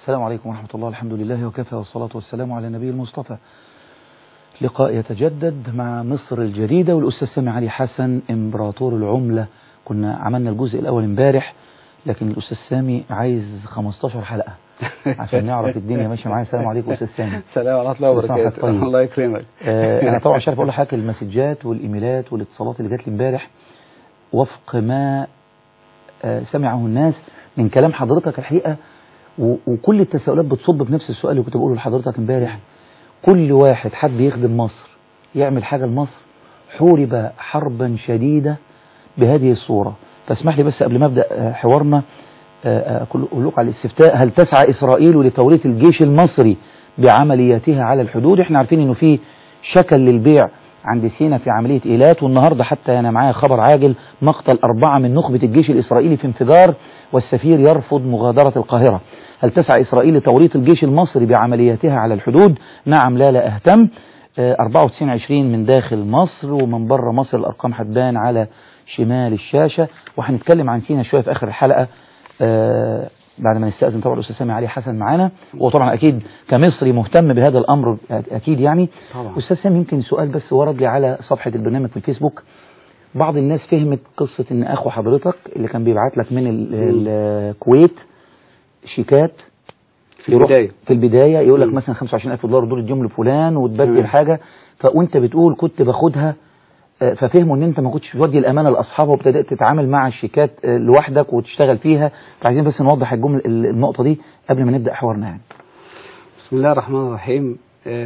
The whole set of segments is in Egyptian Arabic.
السلام عليكم ورحمة الله الحمد لله وكفى والصلاة والسلام على النبي المصطفى لقاء يتجدد مع مصر الجديدة والأستاذ سامي علي حسن إمبراطور العملة كنا عملنا الجزء الأول امبارح لكن الأستاذ سامي عايز 15 حلقة عشان نعرف الدنيا ماشية معايا السلام عليكم أستاذ سامي السلام ورحمة الله وبركاته طيب. الله يكرمك آه أنا طبعا مش عارف أقول لحضرتك المسجات والإيميلات والاتصالات اللي جات لي امبارح وفق ما آه سمعه الناس من كلام حضرتك الحقيقة و- وكل التساؤلات بتصب بنفس السؤال اللي كنت بقوله لحضرتك امبارح كل واحد حب يخدم مصر يعمل حاجة لمصر حورب حربا شديدة بهذه الصورة فاسمح لي بس قبل ما ابدا آه، حوارنا آه، آه، اقول أقول لكم على الاستفتاء هل تسعى اسرائيل لتوريط الجيش المصري بعملياتها على الحدود احنا عارفين انه في شكل للبيع عند سينا في عملية إيلات والنهاردة حتى أنا معايا خبر عاجل مقتل أربعة من نخبة الجيش الإسرائيلي في انفجار والسفير يرفض مغادرة القاهرة هل تسعى إسرائيل لتوريط الجيش المصري بعملياتها على الحدود نعم لا لا أهتم آه، 94 20 من داخل مصر ومن بره مصر الأرقام هتبان على شمال الشاشة وهنتكلم عن سينا شوية في آخر الحلقة آه، بعد ما نستأذن طبعا الأستاذ سامي علي حسن معانا وطبعا أكيد كمصري مهتم بهذا الأمر أكيد يعني طبعا أستاذ سامي يمكن سؤال بس ورد لي على صفحة البرنامج في الفيسبوك بعض الناس فهمت قصة إن أخو حضرتك اللي كان بيبعت لك من ال- الكويت شيكات في يروح البداية في البداية يقول لك مم. مثلا 25000 دولار دول اديهم لفلان وتبدل تمام. حاجة فوانت بتقول كنت باخدها آه، ففهموا ان انت ما كنتش بتودي الامانه لاصحابها وابتدات تتعامل مع الشيكات آه، لوحدك وتشتغل فيها فعايزين بس نوضح الجمله ال- النقطه دي قبل ما نبدا حوارنا يعني بسم الله الرحمن الرحيم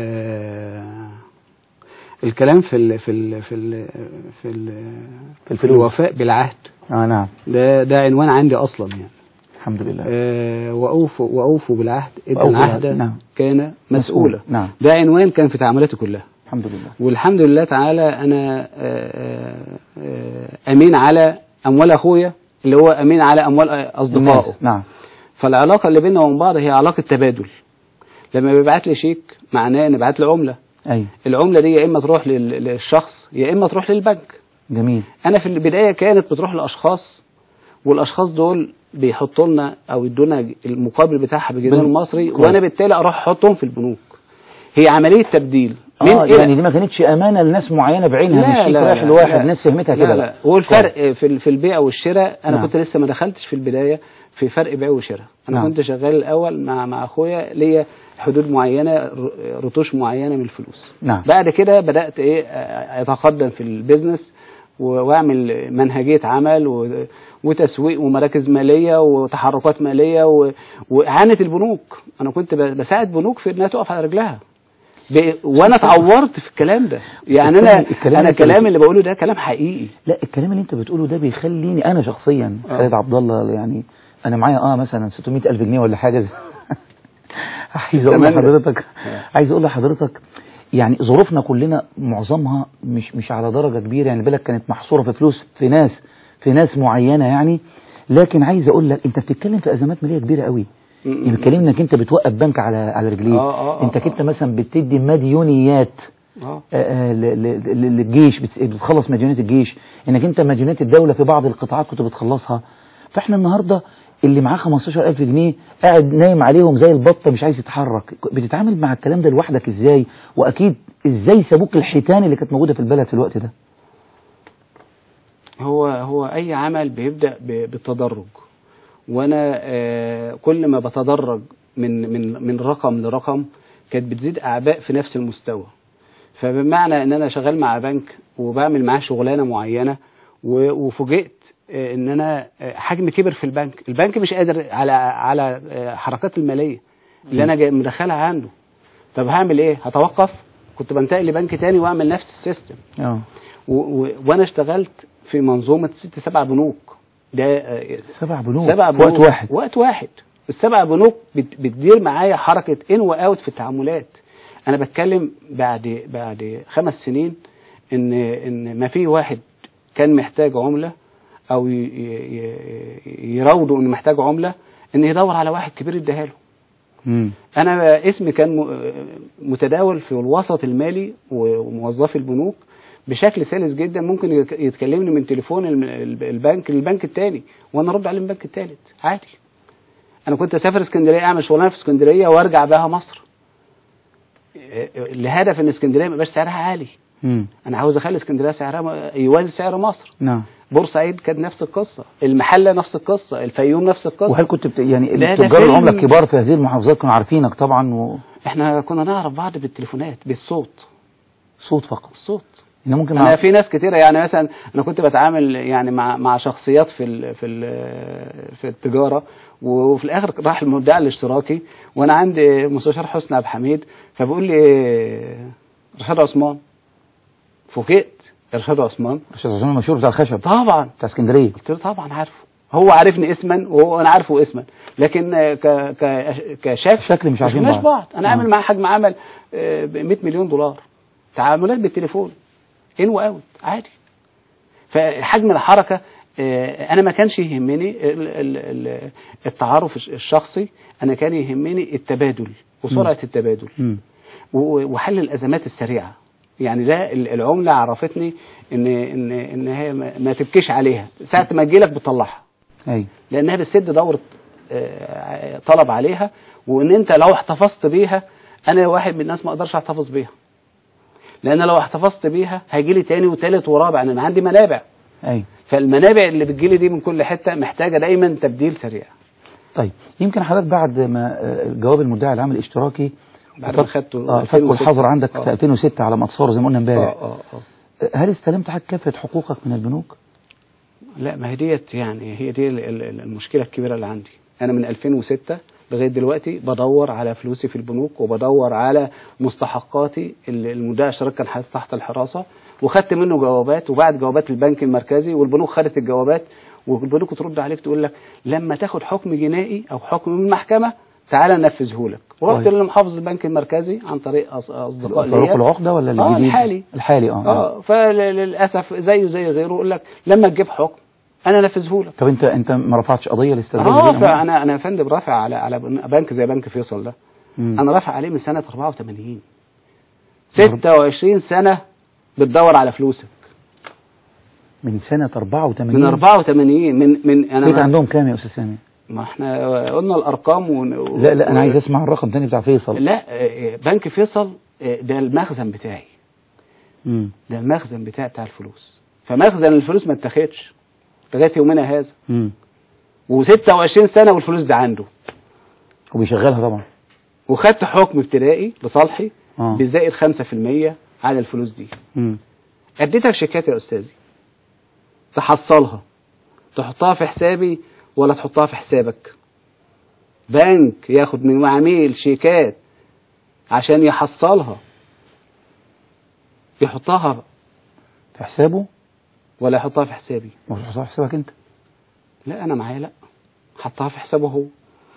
آه الكلام في ال في ال في ال في, ال في في الفلوس الوفاء بالعهد اه نعم ده ده عنوان عندي اصلا يعني الحمد لله آه واوفوا واوفوا بالعهد ان وأوفوا العهد بالعهد، نعم. كان مسؤولا نعم ده عنوان كان في تعاملاتي كلها الحمد لله والحمد لله تعالى انا آه، آه، امين على اموال اخويا اللي هو امين على اموال اصدقائه الناس، نعم فالعلاقه اللي بيننا وبين بعض هي علاقه تبادل لما بيبعت لي شيك معناه ان بعت لي عمله ايوه العمله دي يا اما تروح لل- للشخص يا اما تروح للبنك جميل انا في البدايه كانت بتروح لاشخاص والاشخاص دول بيحطوا لنا او يدونا المقابل بتاعها بالجنيه بال- المصري كويس. وانا بالتالي اروح احطهم في البنوك هي عمليه تبديل من اه إلى يعني دي ما كانتش امانه لناس معينه بعينها مش شيك رايح لواحد لا. ناس فهمتها لا كده لا بقى. والفرق في ال- في البيع والشراء انا نعم. كنت لسه ما دخلتش في البدايه في فرق بيع وشراء انا نعم. كنت شغال الاول مع مع اخويا ليا حدود معينه ر- رتوش معينه من الفلوس نعم بعد كده بدات ايه آه، اتقدم في البيزنس و- واعمل منهجيه عمل و- وتسويق ومراكز ماليه وتحركات ماليه و- واعانه البنوك انا كنت ب- بساعد بنوك في انها تقف على رجلها ب- وانا اتعورت في الكلام ده يعني انا الكلام انا اللي أنت الكلام اللي بقوله ده كلام حقيقي لا الكلام اللي انت بتقوله ده بيخليني انا شخصيا آه. خالد عبد الله يعني انا معايا اه مثلا 600 الف جنيه ولا حاجه عايز اقول تمام. لحضرتك آه. عايز اقول لحضرتك يعني ظروفنا كلنا معظمها مش مش على درجه كبيره يعني بالك كانت محصوره في فلوس في ناس في ناس معينه يعني لكن عايز اقول لك انت بتتكلم في ازمات ماليه كبيره قوي يعني بتكلم انك انت بتوقف بنك على على رجليه آه، آه، آه، انت آه. كنت مثلا بتدي مديونيات اه آه، آه، ل- ل- ل- للجيش بت- بتخلص مديونات الجيش انك انت مديونات الدولة في بعض القطاعات كنت بتخلصها فاحنا النهاردة اللي معاه 15000 جنيه قاعد نايم عليهم زي البطة مش عايز يتحرك بتتعامل مع الكلام ده لوحدك ازاي واكيد ازاي سابوك الحيتان اللي كانت موجودة في البلد في الوقت ده هو هو اي عمل بيبدا ب- بالتدرج وانا آه، كل ما بتدرج من من من رقم لرقم كانت بتزيد اعباء في نفس المستوى فبمعنى ان انا شغال مع بنك وبعمل معاه شغلانه معينه و- وفوجئت آه، ان انا آه، حجمي كبر في البنك البنك مش قادر على على آه، حركات الماليه اللي انا جاي مدخلها عنده طب هعمل ايه هتوقف كنت بنتقل لبنك تاني واعمل نفس السيستم اه و... و... وانا اشتغلت في منظومه ست سبع بنوك ده آه، سبع بنوك سبع في بنوك وقت واحد وقت واحد السبع بنوك بت... بتدير معايا حركه ان واوت في التعاملات انا بتكلم بعد بعد خمس سنين ان ان ما في واحد كان محتاج عمله او ي... ي... ي- يراوده انه محتاج عمله ان يدور على واحد كبير يديها له مم. انا اسمي كان م- متداول في الوسط المالي وموظفي البنوك بشكل سلس جدا ممكن يك- يتكلمني من تليفون الم- الب- البنك للبنك التاني وانا ارد عليه من البنك التالت عادي انا كنت اسافر اسكندريه اعمل شغلانه في اسكندريه وارجع بها مصر إيه، لهدف ان اسكندريه ما يبقاش سعرها عالي مم. انا عاوز اخلي اسكندريه سعرها م- يوازي سعر مصر نعم بورسعيد كانت نفس القصه المحله نفس القصه الفيوم نفس القصه وهل كنت بت... يعني لا، ده تجار العملة فيلم. الكبار في هذه المحافظات كانوا عارفينك طبعا وصوت احنا كنا نعرف بعض بالتليفونات بالصوت فقط الصوت إن ممكن انا مع... في ناس كتيره يعني مثلا انا كنت بتعامل يعني مع مع شخصيات في ال في ال في التجاره وفي الاخر راح المدعي الاشتراكي وانا عندي مستشار حسني عبد الحميد فبيقول لي رشاد عثمان فوجئت رشاد عثمان أستاذ عثمان المشهور بتاع الخشب طبعا بتاع اسكندرية قلت له طبعا عارفه هو عارفني اسما وهو انا عارفه اسما لكن آه، ك ك كشكل شكل مش عارفين مش بعض. بعض انا آه. عامل معاه حجم عمل ب 100 مليون دولار تعاملات بالتليفون ان واوت عادي فحجم الحركه آه، انا ما كانش يهمني ال- ال- ال- التعارف الش- الشخصي انا كان يهمني التبادل وسرعه التبادل مم. و- وحل الازمات السريعه يعني ده ال- العمله عرفتني ان ان ان هي ما ما تبكيش عليها ساعه ما تجيلك بتطلعها أي لانها بتسد دوره آه، طلب عليها وان انت لو احتفظت بيها انا واحد من الناس ما اقدرش احتفظ بيها لان لو احتفظت بيها هيجي لي تاني وتالت ورابع انا عندي منابع أي فالمنابع اللي بتجيلي دي من كل حته محتاجه دايما تبديل سريع طيب يمكن حضرتك بعد ما آه، جواب المدعي العام الاشتراكي بعد ما فك- خدته آه، فك والحظر عندك آه. في 2006 على ما تصور زي ما قلنا اه امبارح اه اه آه، هل استلمت حضرتك كافة حقوقك من البنوك؟ لا ما هي ديت يعني هي دي ال- ال- المشكله الكبيره اللي عندي انا من 2006 لغايه دلوقتي بدور على فلوسي في البنوك وبدور على مستحقاتي اللي المدعي الاشتراك كان حاطط تحت الحراسه وخدت منه جوابات وبعد جوابات البنك المركزي والبنوك خدت الجوابات والبنوك ترد عليك تقول لك لما تاخد حكم جنائي او حكم من المحكمه تعالى ننفذه لك ورحت طيب. لمحافظ البنك المركزي عن طريق أص- اصدقاء فاروق ليا العقدة ولا اه الجديد؟ الحالي الحالي اه, آه. اه فللاسف زيه زي غيره يقول لك لما تجيب حكم انا انفذه لك طب انت انت ما رفعتش قضية لاسترداد رافع الأموال؟ انا انا يا فندم رافع على على بنك زي بنك فيصل ده مم. انا رافع عليه من سنه 84 26 سنه بتدور على فلوسك من سنة 84 من 84 من من انا كنت ما, عندهم كام يا أستاذ سامي؟ ما احنا قلنا الارقام ون... لا لا أنا عايز أسمع الرقم تاني بتاع فيصل لا آه، بنك فيصل آه، ده المخزن بتاعي مم. ده المخزن بتاعي بتاع الفلوس فمخزن الفلوس ما اتاخدش لغايه يومنا هذا مم. و26 سنه والفلوس ده عنده وبيشغلها طبعا وخدت حكم ابتدائي لصالحي اه بزائد 5% على الفلوس دي مم. اديتك شيكات يا استاذي تحصلها تحطها في حسابي ولا تحطها في حسابك بنك ياخد من عميل شيكات عشان يحصلها يحطها في حسابه ولا يحطها في حسابي ولا تحطها في حسابك أنت؟ لا انا معايا لا حطها في حسابه هو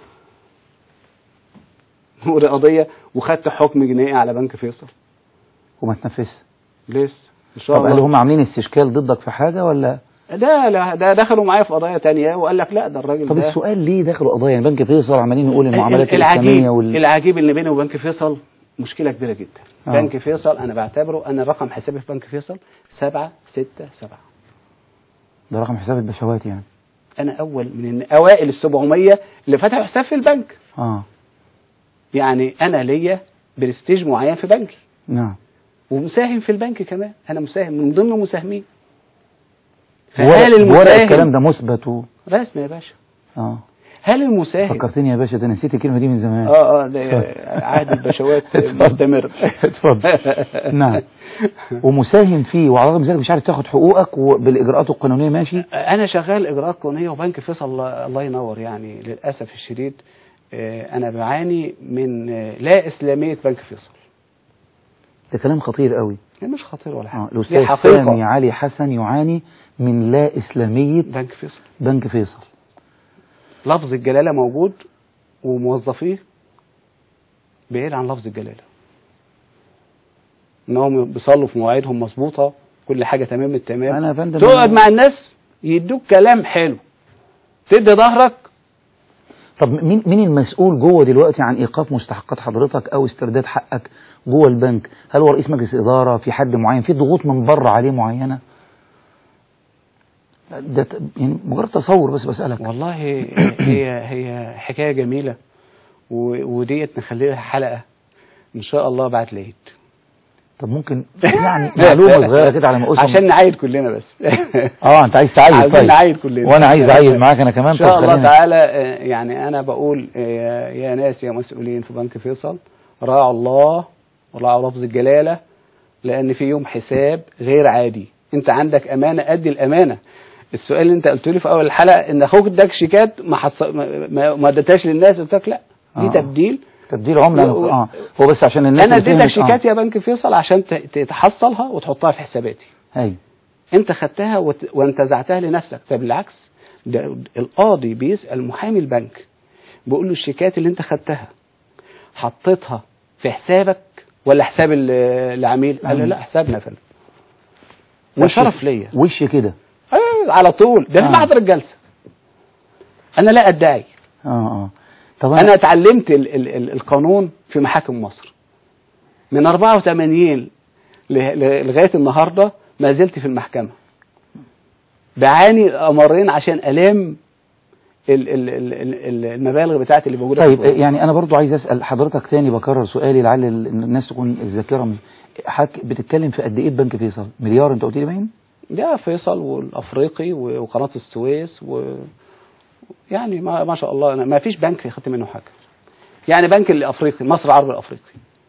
ودي قضيه وخدت حكم جنائي على بنك فيصل وما تنفذش لسه ان شاء طب هل الله هم عاملين استشكال ضدك في حاجة ولا ده لا ده دخلوا معايا في قضايا تانية وقال لك لا ده الراجل طب ده السؤال ليه دخلوا قضايا يعني بنك فيصل عمالين يقول المعاملات العجيب الإسلامية وال... العجيب اللي بيني وبنك فيصل مشكلة كبيرة جدا آه. بنك فيصل أنا بعتبره أنا رقم حسابي في بنك فيصل سبعة ستة سبعة ده رقم حساب البشوات يعني أنا أول من أوائل السبعمية اللي فتحوا حساب في البنك اه يعني أنا ليا برستيج معين في بنكي نعم ومساهم في البنك كمان أنا مساهم من ضمن المساهمين ورق, فهل ورق الكلام المساهم ده مثبت و... رسمي يا باشا اه هل المساهم فكرتني يا باشا ده نسيت الكلمة دي من زمان اه اه ده عهد البشوات اتفضل. مستمر اتفضل نعم ومساهم فيه وعلى الرغم من ذلك مش عارف تاخد حقوقك وبالاجراءات القانونيه ماشي انا شغال اجراءات قانونيه وبنك فيصل الله- الله ينور يعني للاسف الشديد آه، انا بعاني من آه، لا اسلاميه بنك فيصل ده كلام خطير قوي هي مش خطير ولا اه حاجه دي الاستاذ سامي حقيقه علي حسن يعاني من لا اسلاميه بنك فيصل بنك فيصل لفظ الجلاله موجود وموظفيه بعيد عن لفظ الجلاله انهم بيصلوا في مواعيدهم مظبوطه كل حاجه تمام التمام انا يا فندم تقعد أنا- مع الناس يدوك كلام حلو تدي ظهرك طب مين مين المسؤول جوه دلوقتي عن ايقاف مستحقات حضرتك او استرداد حقك جوه البنك هل هو رئيس مجلس اداره في حد معين في ضغوط من بره عليه معينه ده ت- يعني مجرد تصور بس بسألك والله هي هي حكايه جميله و- وديت نخليها حلقه ان شاء الله بعد العيد طب ممكن يعني معلومة صغيرة كده على ما أسهم عشان نعيد كلنا بس اه انت عايز تعيد عايزين طيب نعيد كلنا وانا عايز اعيد معاك انا كمان ان شاء طب الله خلينا- تعالى آه، يعني انا بقول آه، يا ناس يا مسؤولين في بنك فيصل راعوا الله وراعوا لفظ الجلاله لان في يوم حساب غير عادي انت عندك امانه ادي الامانه السؤال اللي انت قلت لي في اول الحلقه ان اخوك اداك شيكات ما حص... ما- ما ما اديتهاش للناس قلت لك لا دي آه. تبديل تبديل عملة و- أنا- اه هو بس عشان الناس انا اللي اديتك فهمت- شيكات يا بنك فيصل عشان ت- تتحصلها وتحطها في حساباتي اه ايوه انت خدتها وت- وانتزعتها لنفسك طب بالعكس ده القاضي بيسال محامي البنك بيقول له الشيكات اللي انت خدتها حطيتها في حسابك ولا حساب ال- العميل قال له لا حسابنا يا فندم ده وش- شرف ليا وش كده أيوة، على طول ده في آه. محضر الجلسه انا لا ادعي اه اه طب انا اتعلمت ال ال ال القانون في محاكم مصر من 84 ل- ل- لغايه النهارده ما زلت في المحكمه بعاني امرين عشان الام ال ال ال ال المبالغ بتاعتي اللي موجوده طيب في القانون. يعني انا برضو عايز اسال حضرتك تاني بكرر سؤالي لعل ال- الناس تكون الذاكره من حك بتتكلم في قد ايه بنك فيصل مليار انت قلت لي باين ده فيصل والافريقي و- وقناه السويس و يعني ما, ما شاء الله أنا ما فيش بنك خدت منه حاجه يعني بنك الافريقي مصر العربي الافريقي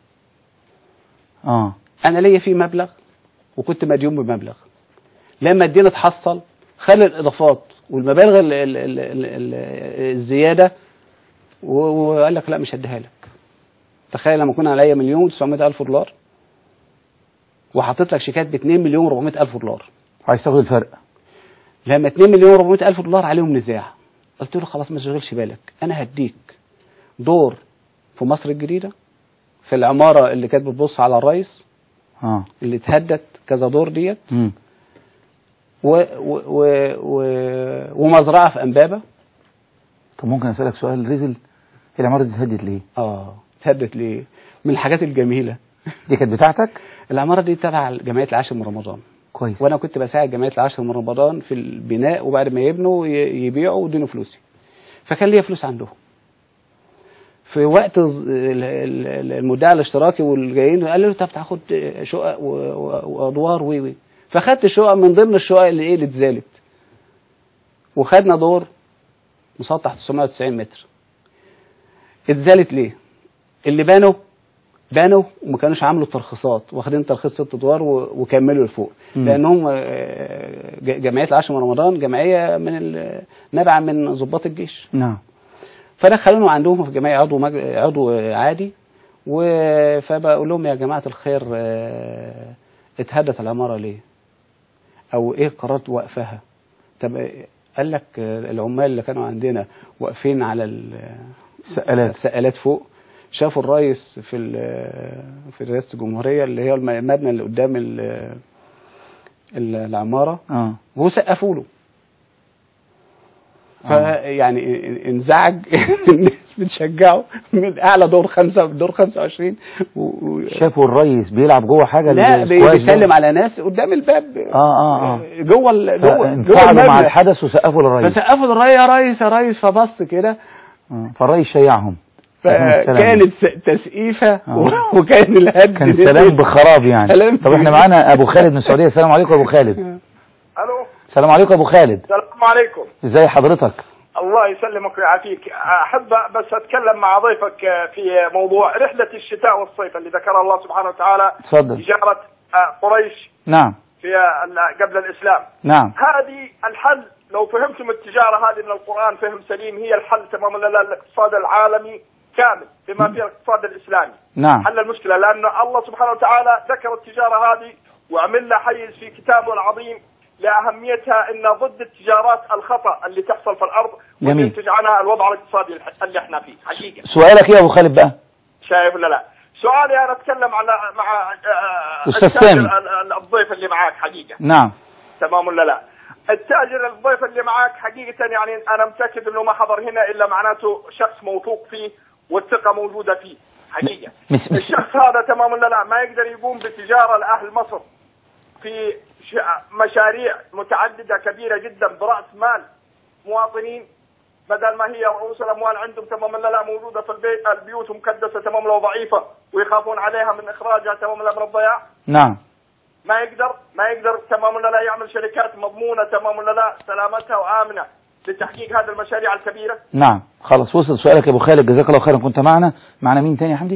اه انا ليا فيه مبلغ وكنت مديون بمبلغ لما الدين اتحصل خلى الاضافات والمبالغ ال ال ال ال ال الزياده و- وقال لك لا مش هديها لك تخيل لما كنا عليا مليون و900 الف دولار وحطيت لك شيكات ب 2 مليون و400 الف دولار عايز تاخد الفرق لما 2 مليون و400 الف دولار عليهم نزاع قلت له خلاص ما تشغلش بالك انا هديك دور في مصر الجديده في العماره اللي كانت بتبص على الرئيس اه اللي اتهدت كذا دور ديت امم و و و و ومزرعه في امبابه طب ممكن اسالك سؤال رزل العماره دي اتهدت ليه اه اتهدت ليه؟ من الحاجات الجميله دي كانت بتاعتك العماره دي تبع جمعيه العاشر من رمضان كويس وانا كنت بساعد جمعيه العاشر من رمضان في البناء وبعد ما يبنوا ي- يبيعوا ويدينوا فلوسي فكان ليا فلوس عندهم في وقت الز- ال- ال- المدعي الاشتراكي والجايين قال له طب تاخد شقق و- و- وادوار وي وي فخدت شقق من ضمن الشقق اللي ايه اللي اتزالت وخدنا دور مسطح 990 متر اتزالت ليه؟ اللي بنوا بنوا وما كانوش عاملوا الترخيصات واخدين ترخيص ست ادوار و- وكملوا لفوق مم. لانهم آه، ج- جمعيه العاشر من رمضان جمعيه من ال- نابعه من ضباط الجيش نعم فدخلونا عندهم في الجمعيه عضو مج... عضو عادي و... فبقول لهم يا جماعه الخير آه، اتهدت العماره ليه؟ او ايه قررت وقفها؟ طب إيه؟ قال لك آه، العمال اللي كانوا عندنا واقفين على ال- سقالات السقالات فوق شافوا الرئيس في ال- في رئاسه الجمهوريه اللي هي الم- المبنى اللي قدام ال- ال- العماره اه وسقفوا له آه. فيعني انزعج الناس بتشجعه من اعلى دور خمسه دور 25 و... و... شافوا الريس بيلعب جوه حاجه لا بي- السكواش ده. بيسلم على ناس قدام الباب اه اه اه جوه ال... جوه جوه انفعلوا مع المبنى الحدث وسقفوا للريس فسقفوا للريس يا ريس يا ريس فبص كده آه، فالريس شيعهم فكانت س- تسقيفه آه. وكان الهد كان سلام بخراب يعني سلام. طب احنا معانا ابو خالد من السعوديه السلام عليكم يا ابو خالد الو السلام عليكم يا ابو خالد السلام عليكم ازي حضرتك الله يسلمك ويعافيك احب بس اتكلم مع ضيفك في موضوع رحله الشتاء والصيف اللي ذكرها الله سبحانه وتعالى اتفضل تجاره قريش نعم في ال- قبل الاسلام نعم هذه الحل لو فهمتم التجاره هذه من القران فهم سليم هي الحل تماما للاقتصاد العالمي كامل بما فيه الاقتصاد الاسلامي نعم حل المشكله لان الله سبحانه وتعالى ذكر التجاره هذه وعمل لها حيز في كتابه العظيم لاهميتها انها ضد التجارات الخطا اللي تحصل في الارض جميل. وينتج عنها الوضع الاقتصادي الح- اللي احنا فيه حقيقه سؤالك ايه يا ابو خالد بقى شايف ولا لا؟ سؤالي انا اتكلم على مع آه، أستاذ التاجر سامي. ال- ال- الضيف اللي معاك حقيقه نعم تمام ولا لا؟ التاجر الضيف اللي معاك حقيقه يعني انا متاكد انه ما حضر هنا الا معناته شخص موثوق فيه والثقه موجوده فيه حقيقه مش مش الشخص هذا تمام ولا لا ما يقدر يقوم بتجاره لاهل مصر في ش- مشاريع متعدده كبيره جدا براس مال مواطنين بدل ما هي رؤوس الاموال عندهم تماما لا لا موجوده في البيت البيوت مكدسه تماما لو ضعيفه ويخافون عليها من اخراجها تماما لا من الضياع نعم ما يقدر ما يقدر تماما لا يعمل شركات مضمونه تماما لا سلامتها وامنه لتحقيق هذه المشاريع الكبيره نعم خلاص وصل سؤالك يا ابو خالد جزاك الله خيرا كنت معنا معنا مين تاني يا حمدي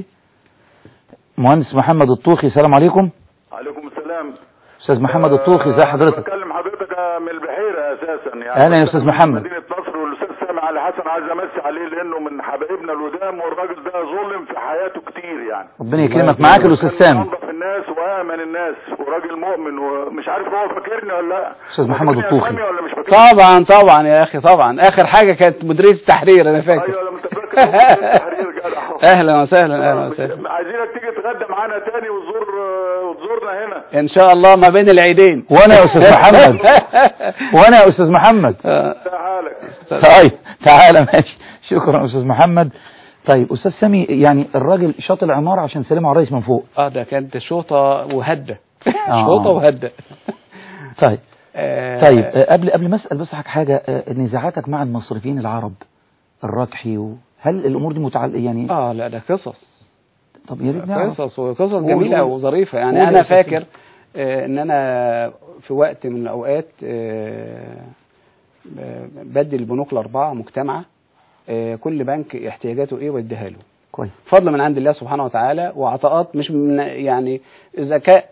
مهندس محمد الطوخي السلام عليكم عليكم السلام استاذ محمد الطوخي ازي آه، حضرتك بكلم حضرتك من البحيره اساسا يعني أهلا يا أستاذ محمد. مدينه نصر والاستاذ سامي علي حسن عايز امسي عليه لانه من حبايبنا القدام والراجل ده ظلم في حياته كتير يعني ربنا يكرمك معاك الاستاذ كان سامي انظف الناس وامن الناس وراجل مؤمن ومش عارف هو فاكرني ولا لا أستاذ محمد فاكرني الطوخي. أسامي ولا مش فاكرني طبعا طبعا يا اخي طبعا اخر حاجه كانت مديريه التحرير انا فاكر ايوه لما انت فاكر التحرير جدع اهلا وسهلا اهلا وسهلا عايزينك تيجي تتغدى معانا تاني وتزور وتزورنا هنا ان شاء الله ما بين العيدين وانا يا استاذ محمد وانا يا استاذ محمد ده حالك طيب تعالى ماشي شكرا استاذ محمد طيب استاذ سامي يعني الراجل شاط العماره عشان سلمه على الرئيس من فوق اه ده كانت شوطه وهده آه. شوطه وهده طيب آه، طيب آه، قبل قبل ما اسال بس حضرتك حاجه آه، نزاعاتك مع المصرفيين العرب الركحي و... هل الامور دي متعلقه يعني اه لا ده قصص طب يا ريت نعرف قصص وقصص قول- جميله قول. وظريفه يعني قول يا انا أستاذ فاكر آه، ان انا في وقت من الاوقات آه، ب- بدي البنوك الاربعه مجتمعه آه، كل بنك احتياجاته ايه واديها له كويس فضل من عند الله سبحانه وتعالى وعطاءات مش من يعني ذكاء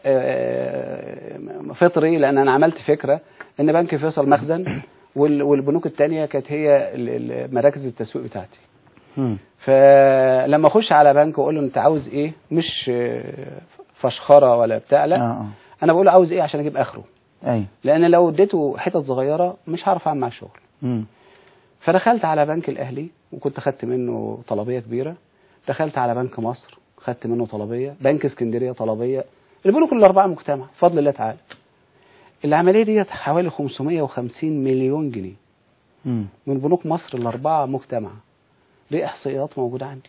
آه، فطري لان انا عملت فكره ان بنك فيصل مخزن وال- والبنوك الثانيه كانت هي ال- ال- مراكز التسويق بتاعتي مم. فلما اخش على بنك واقول له انت عاوز ايه مش آه، فشخره ولا بتاع اه لا اه انا بقول له عاوز ايه عشان اجيب اخره اي لان لو اديته حتت صغيره مش هعرف اعمل معاه شغل مم. فدخلت على بنك الاهلي وكنت خدت منه طلبيه كبيره دخلت على بنك مصر خدت منه طلبيه بنك اسكندريه طلبيه البنوك الاربعه مجتمع بفضل الله تعالى العمليه ديت حوالي 550 مليون جنيه مم. من بنوك مصر الاربعه مجتمع دي احصائيات موجوده عندي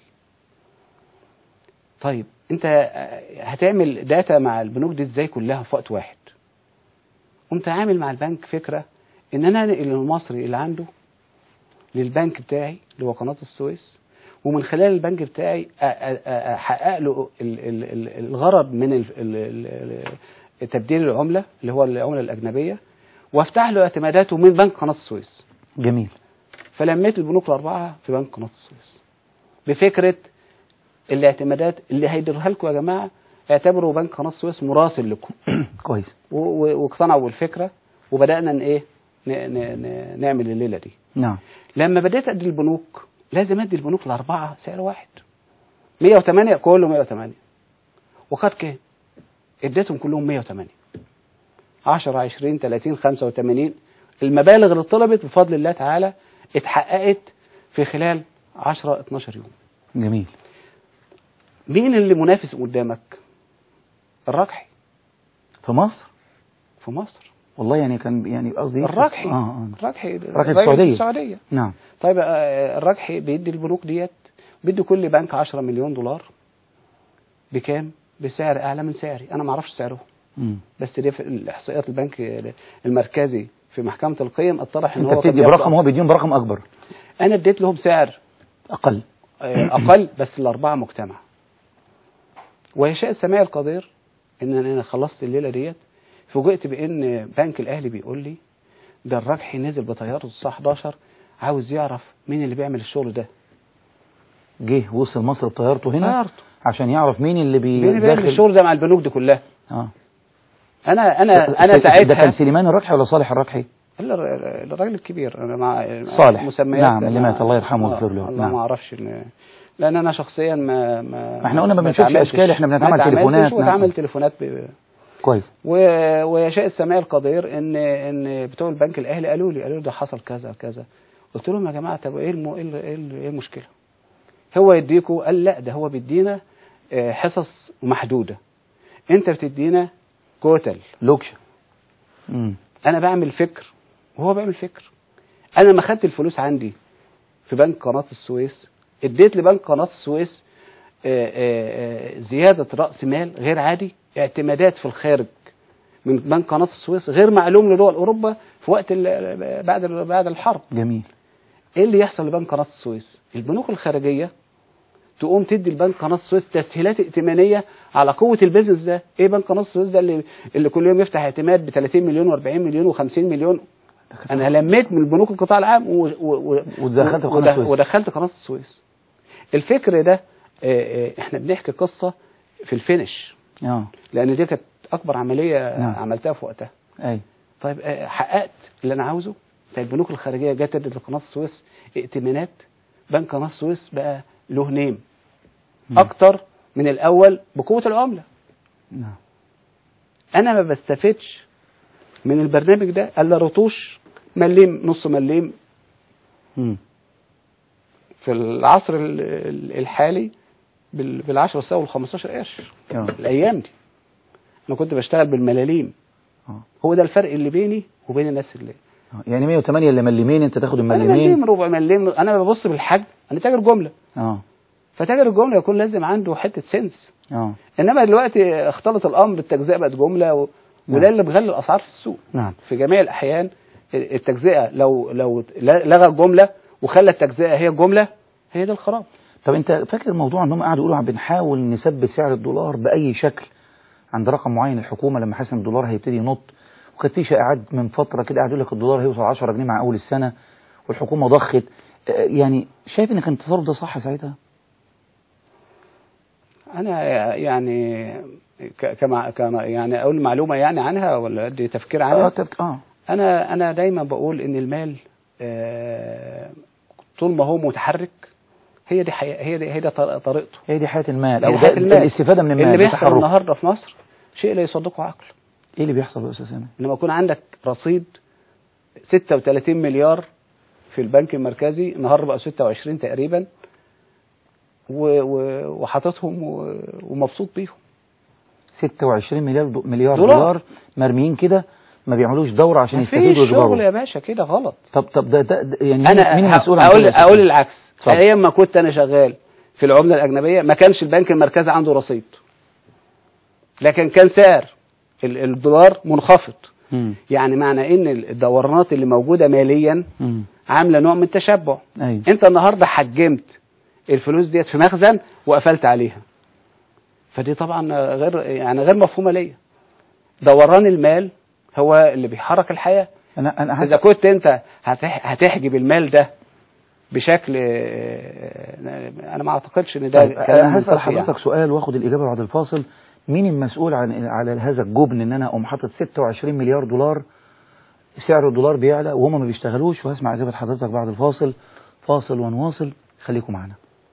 طيب انت آه، هتعمل داتا مع البنوك دي ازاي كلها في وقت واحد قمت عامل مع البنك فكره ان انا انقل المصري اللي عنده للبنك بتاعي اللي هو قناه السويس ومن خلال البنك بتاعي أ- أ- أ- احقق له ال- ال- ال- الغرض من ال- ال- ال- تبديل العمله اللي هو العمله الاجنبيه وافتح له اعتماداته من بنك قناه السويس جميل فلميت البنوك الاربعه في بنك قناه السويس بفكره الاعتمادات اللي هيديرها لكم يا جماعه اعتبروا بنك قناه السويس مراسل لكم كويس و- و- واقتنعوا بالفكره وبدانا ان ايه ن- ن- ن- نعمل الليله دي نعم لما بديت ادي البنوك لازم ادي البنوك الاربعه سعر واحد 108 كله 108 وقد كان اديتهم كلهم 108 10 20 30 85 المبالغ اللي طلبت بفضل الله تعالى اتحققت في خلال 10 12 يوم جميل مين اللي منافس قدامك الركحي في مصر في مصر والله يعني كان يعني قصدي الركحي اه اه الركحي الركحي الراجل السعودية. في السعوديه نعم طيب آه، الركحي بيدي البنوك ديت بيدي كل بنك 10 مليون دولار بكام؟ بسعر اعلى من سعري انا ما اعرفش سعره مم. بس دي في الاحصائيات البنك المركزي في محكمه القيم اتضح ان انت هو كان بتدي بياخد- برقم هو بيديهم برقم اكبر انا اديت لهم سعر اقل آه، اقل بس الاربعه مجتمع ويشاء السماع القدير ان انا خلصت الليله ديت فوجئت بان بنك الاهلي بيقول لي ده الرجحي نزل بطيارته الساعه 11 عاوز يعرف مين اللي بيعمل الشغل ده جه وصل مصر بطيارته هنا طيارته. عشان يعرف مين اللي بي مين اللي بيعمل داخل- الشغل ده مع البنوك دي كلها اه انا انا انا ده كان ساعتها سليمان الركحي ولا صالح الركحي ال- ال- الراجل الكبير انا مع صالح. مسميات نعم، اللي أنا- مات، الله يرحمه آه، ويغفر له. الله نعم. ما اعرفش إن- لان انا شخصيا ما ما ما احنا قلنا ما بنشوفش اتعاملتش- أشكال، إحنا بنتعامل ما اتعاملتش تليفونات، نعم. واتعامل تليفونات ب... كويس و- ويشاء السماء القدير ان ان بتوع البنك الاهلي قالوا لي قالوا لي ده حصل كذا كذا قلت لهم يا جماعه طب ايه الم... ايه ال- ايه ال- إيه المشكله هو يديكوا قال لا ده هو بيدينا آه، حصص محدوده انت بتدينا كوتل لوكشة امم انا بعمل فكر وهو بيعمل فكر انا لما خدت الفلوس عندي في بنك قناه السويس اديت لبنك قناه السويس آه، آه، آه، زياده راس مال غير عادي اعتمادات في الخارج من بنك قناه السويس غير معلوم لدول اوروبا في وقت ال- بعد ال- بعد الحرب جميل ايه اللي يحصل لبنك قناه السويس البنوك الخارجيه تقوم تدي لبنك قناه السويس تسهيلات ائتمانيه على قوه البيزنس ده ايه بنك قناه السويس ده اللي اللي كل يوم يفتح اعتماد ب 30 مليون و40 مليون و50 مليون انا لميت من بنوك القطاع العام و... و... و... ودخلت قناة ود- السويس. ودخلت قناه السويس الفكر ده آه، آه، احنا بنحكي قصه في الفينش اه لان دي كانت اكبر عمليه نعم. عملتها في وقتها اي طيب آه، حققت اللي انا عاوزه طيب البنوك الخارجيه جت ادت لقناه السويس ائتمانات بنك قناه السويس بقى له نيم مم. اكتر من الاول بقوه العمله نعم انا ما بستفدش من البرنامج ده الا رطوش مليم نص مليم مم. في العصر ال- ال- الحالي بال 10 سنه وال 15 قرش آه. الايام دي انا كنت بشتغل بالملاليم آه. هو ده الفرق اللي بيني وبين الناس اللي آه. يعني 108 اللي ملمين انت تاخد انا الملمين مليم ربع مليم انا ببص بالحجم انا تاجر جمله اه فتاجر الجمله يكون لازم عنده حته سنس اه انما دلوقتي اختلط الامر التجزئه بقت جمله و... وده نعم. اللي بغلي الاسعار في السوق نعم في جميع الاحيان التجزئه لو لو لغى الجمله وخلى التجزئه هي الجمله هي ده الخراب طب انت فاكر موضوع انهم قعدوا يقولوا بنحاول نثبت سعر الدولار باي شكل عند رقم معين الحكومه لما حاسس ان الدولار هيبتدي ينط وكانت في شائعات من فتره كده قاعد يقول لك الدولار هيوصل 10 جنيه مع اول السنه والحكومه ضخت آه، يعني شايف ان كان التصرف ده صح ساعتها؟ انا يعني ك- كما كما يعني اقول معلومه يعني عنها ولا ادي تفكير اه عنها تبك- اه انا انا دايما بقول ان المال آه، طول ما هو متحرك هي دي حقيقة هي دي هي دي طر- طريقته هي دي حياه المال هي او دي ده حياة المال. الاستفاده من المال اللي بيحصل التحرك. النهارده في مصر شيء لا يصدقه عقل ايه اللي بيحصل يا استاذ سامي؟ لما يكون عندك رصيد 36 مليار في البنك المركزي النهارده بقى 26 تقريبا و- و- وحاططهم و- ومبسوط بيهم 26 مليار دو مليار دولار. دولار, مرميين كده ما بيعملوش دوره عشان يستفيدوا مفيش شغل ويجبروا يا باشا كده غلط طب طب ده, ده, ده يعني انا مين ه- المسؤول عن اقول كده يا أستاذ اقول سامي؟ العكس اتفضل. ايام ما كنت انا شغال في العمله الاجنبيه ما كانش البنك المركزي عنده رصيد لكن كان سعر ال- الدولار منخفض مم. يعني معنى ان الدورانات اللي موجوده ماليا مم. عامله نوع من التشبع ايوه انت النهارده حجمت الفلوس ديت في مخزن وقفلت عليها فدي طبعا غير يعني غير مفهومه ليا دوران المال هو اللي بيحرك الحياه انا انا اذا حاسس كنت انت هتح- هتحجب المال ده بشكل آه، انا ما اعتقدش ان ده طيب كلام انا هسال منطقي يعني. حضرتك سؤال واخد الاجابه بعد الفاصل مين المسؤول عن على هذا الجبن ان انا اقوم حاطط 26 مليار دولار سعر الدولار بيعلى وهم ما بيشتغلوش وهسمع اجابه حضرتك بعد الفاصل فاصل ونواصل خليكم معنا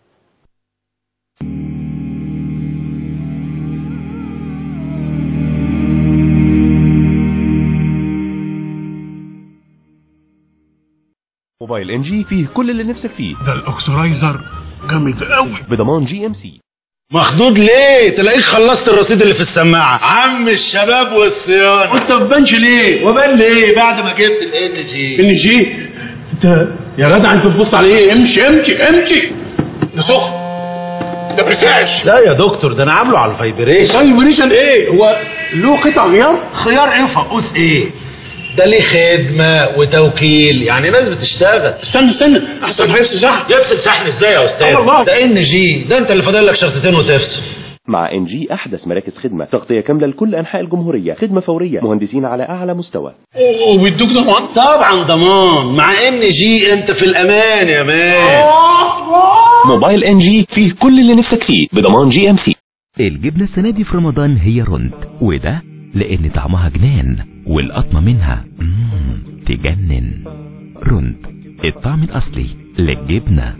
موبايل ان جي فيه كل اللي نفسك فيه ده الاكسرايزر جامد قوي بضمان جي ام سي مخدود ليه تلاقيك خلصت الرصيد اللي في السماعه عم الشباب والصيانه وانت ما بتبانش ليه وبان ليه بعد ما جبت الان جي ان جي انت يا جدع انت بتبص على ايه امشي امشي امشي ده سخن ده برتعش لا يا دكتور ده انا عامله على الفايبريشن فايبريشن ايه هو له قطع غيار خيار ايه وفقوس ايه ده ليه خدمه وتوكيل يعني ناس بتشتغل استنى استنى احسن هيفصل صح يفصل شحن ازاي يا استاذ آه والله. ده ان جي ده انت اللي فاضل لك شرطتين وتفصل مع ان جي احدث مراكز خدمه تغطيه كامله لكل انحاء الجمهوريه خدمه فوريه مهندسين على اعلى مستوى وبيدوك ضمان طبعا ضمان مع ان جي انت في الامان يا مان موبايل ان جي فيه كل اللي نفسك فيه بضمان جي ام سي الجبنة السنة دي في رمضان هي رند وده لأن طعمها جنان والقطمة منها مم تجنن رند الطعم الأصلي للجبنة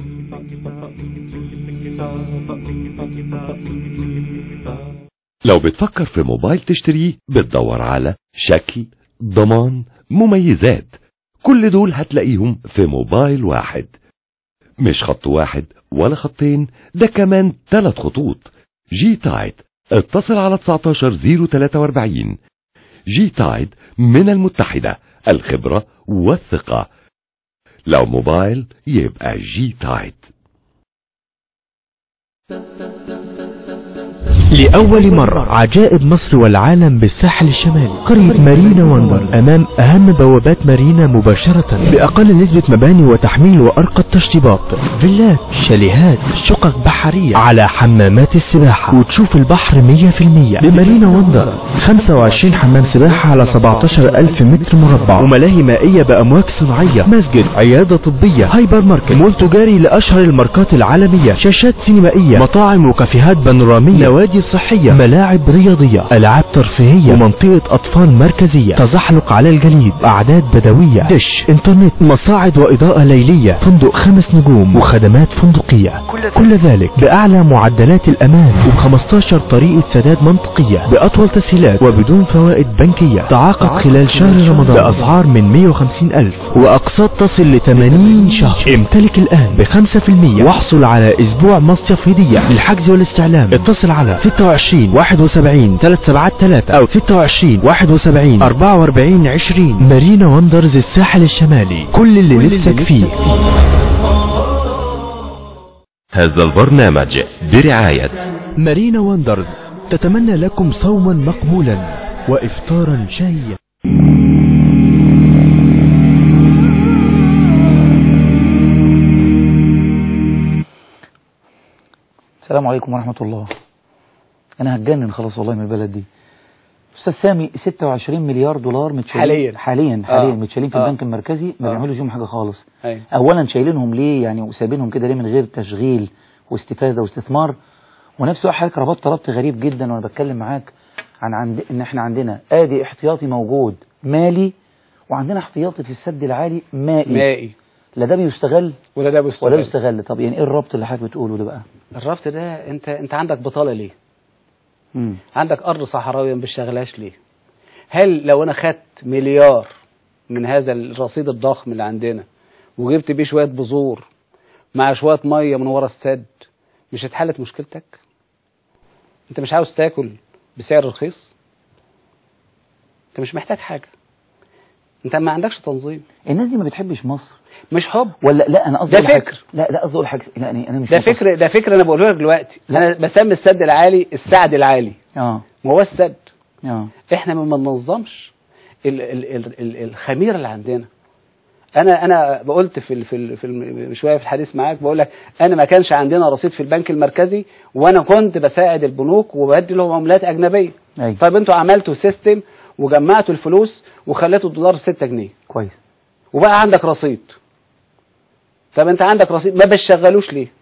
لو بتفكر في موبايل تشتريه بتدور على شكل ضمان مميزات كل دول هتلاقيهم في موبايل واحد مش خط واحد ولا خطين ده كمان ثلاث خطوط جي تايد اتصل على 19043 جي تايد من المتحدة الخبرة والثقة لو موبايل يبقى جي تايد لأول مرة عجائب مصر والعالم بالساحل الشمالي قرية مارينا وندرز أمام أهم بوابات مارينا مباشرة بأقل نسبة مباني وتحميل وأرقى التشطيبات فيلات شاليهات شقق بحرية على حمامات السباحة وتشوف البحر 100% بمارينا وندرز 25 حمام سباحة على 17 ألف متر مربع وملاهي مائية بأمواج صناعية مسجد عيادة طبية هايبر ماركت مول تجاري لأشهر الماركات العالمية شاشات سينمائية مطاعم وكافيهات بانورامية نوادي صحية ملاعب رياضية ألعاب ترفيهية ومنطقة أطفال مركزية تزحلق على الجليد أعداد بدوية دش انترنت مصاعد وإضاءة ليلية فندق خمس نجوم وخدمات فندقية كل ذلك بأعلى معدلات الأمان و15 طريقة سداد منطقية بأطول تسهيلات وبدون فوائد بنكية تعاقد خلال شهر رمضان بأسعار من 150 ألف وأقساط تصل ل 80 شهر امتلك الآن ب 5% واحصل على أسبوع مصيف هدية للحجز والاستعلام اتصل على 26 71 373 أو 26 71 44 20 مارينا وندرز الساحل الشمالي كل اللي نفسك فيه هذا البرنامج برعاية مارينا وندرز تتمنى لكم صوما مقبولا وإفطارا شهيا السلام عليكم ورحمة الله أنا هتجنن خلاص والله من البلد دي أستاذ سامي 26 مليار دولار متشالين حالياً. حاليا حاليا آه. متشالين في آه. البنك المركزي ما آه. بيعملوش فيهم حاجة خالص أيوة. أولا شايلينهم ليه يعني وسايبينهم كده ليه من غير تشغيل واستفادة واستثمار ونفس الوقت حضرتك ربطت ربط غريب جدا وأنا بتكلم معاك عن عند إن إحنا عندنا آدي احتياطي موجود مالي وعندنا احتياطي في السد العالي مائي مائي لا ده بيستغل ولا ده ولا بيستغل بيستغل طب يعني ايه الربط اللي حضرتك بتقوله ده بقى الربط ده انت انت عندك بطاله ليه؟ مم. عندك ارض صحراويه ما بتشتغلهاش ليه؟ هل لو انا خدت مليار من هذا الرصيد الضخم اللي عندنا وجبت بيه شويه بذور مع شويه ميه من ورا السد مش اتحلت مشكلتك؟ انت مش عاوز تاكل بسعر رخيص؟ انت مش محتاج حاجه انت ما عندكش تنظيم الناس دي ما بتحبش مصر مش حب ولا لا انا قصدي ده أقول حاجة- فكر. لا لا قصدي اقول حاجه يعني انا مش ده مفصل. فكر ده فكر انا بقوله لك دلوقتي لا. انا بسمي السد العالي السعد العالي اه ما هو السد اه احنا ما بننظمش ال ال ال ال الخميره اللي عندنا انا انا قلت في ال في ال في ال شويه في الحديث معاك بقول لك انا ما كانش عندنا رصيد في البنك المركزي وانا كنت بساعد البنوك وبدي لهم عملات اجنبيه ايوه طيب انتوا عملتوا سيستم وجمعتوا الفلوس وخليتوا الدولار 6 جنيه كويس وبقى عندك رصيد طب انت عندك رصيد ما بتشغلوش ليه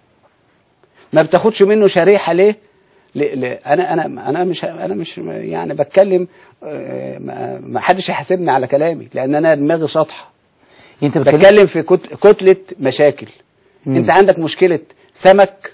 ما بتاخدش منه شريحه ليه ل- ل- انا انا انا مش انا مش يعني بتكلم آه، ما ما حدش يحاسبني على كلامي لان انا دماغي شاطحه انت بتتكلم بتكلم في كت- كتله مشاكل مم. انت عندك مشكله سمك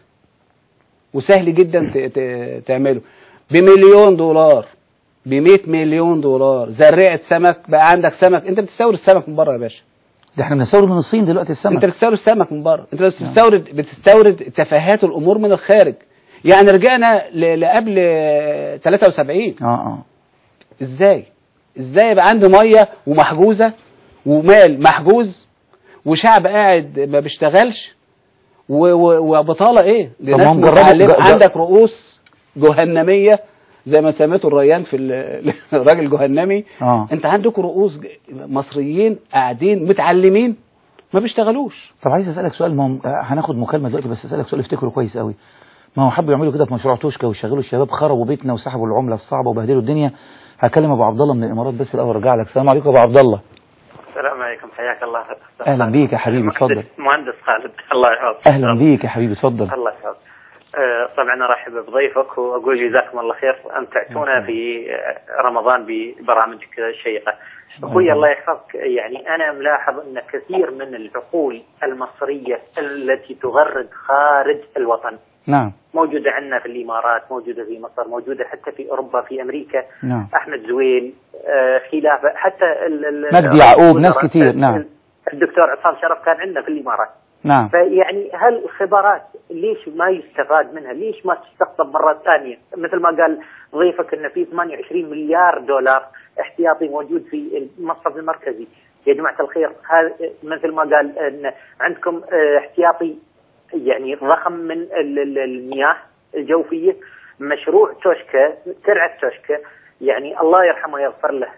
وسهل جدا ت- ت- تعمله بمليون دولار ب 100 مليون دولار زرعه سمك بقى عندك سمك انت بتستورد السمك من بره يا باشا ده احنا بنستورد من الصين دلوقتي السمك انت بتستورد السمك من بره انت بس بتستورد بتستورد تفاهات الامور من الخارج يعني رجعنا ل- لقبل آه، 73 اه اه ازاي ازاي يبقى عندي ميه ومحجوزه ومال محجوز وشعب قاعد ما بيشتغلش و- و- وبطاله ايه دي طب ناس ما هم جربوا- متعلمة. ج- ج- عندك رؤوس جهنميه زي ما سميته الريان في ال- الراجل جهنمي اه انت عندك رؤوس ج- مصريين قاعدين متعلمين ما بيشتغلوش طب عايز اسالك سؤال ما هو- آه، هناخد مكالمه دلوقتي بس اسالك سؤال افتكره كويس قوي ما هو حبوا يعملوا كده في مشروع توشكا ويشغلوا الشباب خربوا بيتنا وسحبوا العمله الصعبه وبهدلوا الدنيا هكلم ابو عبد الله من الامارات بس الاول ارجع لك السلام عليكم يا ابو عبد الله السلام عليكم حياك الله اهلا بيك يا حبيبي اتفضل مهندس- مهندس خالد الله يحفظك اهلا بيك يا حبيبي اتفضل الله يحفظك آه، طبعا ارحب بضيفك واقول جزاكم الله خير امتعتونا في آه، رمضان ببرامجك الشيقه. اخوي الله يحفظك يعني انا ملاحظ ان كثير من العقول المصريه التي تغرد خارج الوطن نعم موجوده عندنا في الامارات، موجوده في مصر، موجوده حتى في اوروبا في امريكا نعم احمد زويل آه، خلافه حتى ال- ال- مجدي يعقوب، ناس الوزراء، كتير، نعم. الدكتور عصام شرف كان عندنا في الامارات نعم فيعني هل الخبرات ليش ما يستفاد منها؟ ليش ما تستقطب مرة ثانية؟ مثل ما قال ضيفك ان في 28 مليار دولار احتياطي موجود في المصرف المركزي. يا جماعة الخير هذا مثل ما قال ان عندكم اه، احتياطي يعني ضخم من ال- ال- المياه الجوفية مشروع توشكا ترعه توشكا يعني الله يرحمه ويغفر له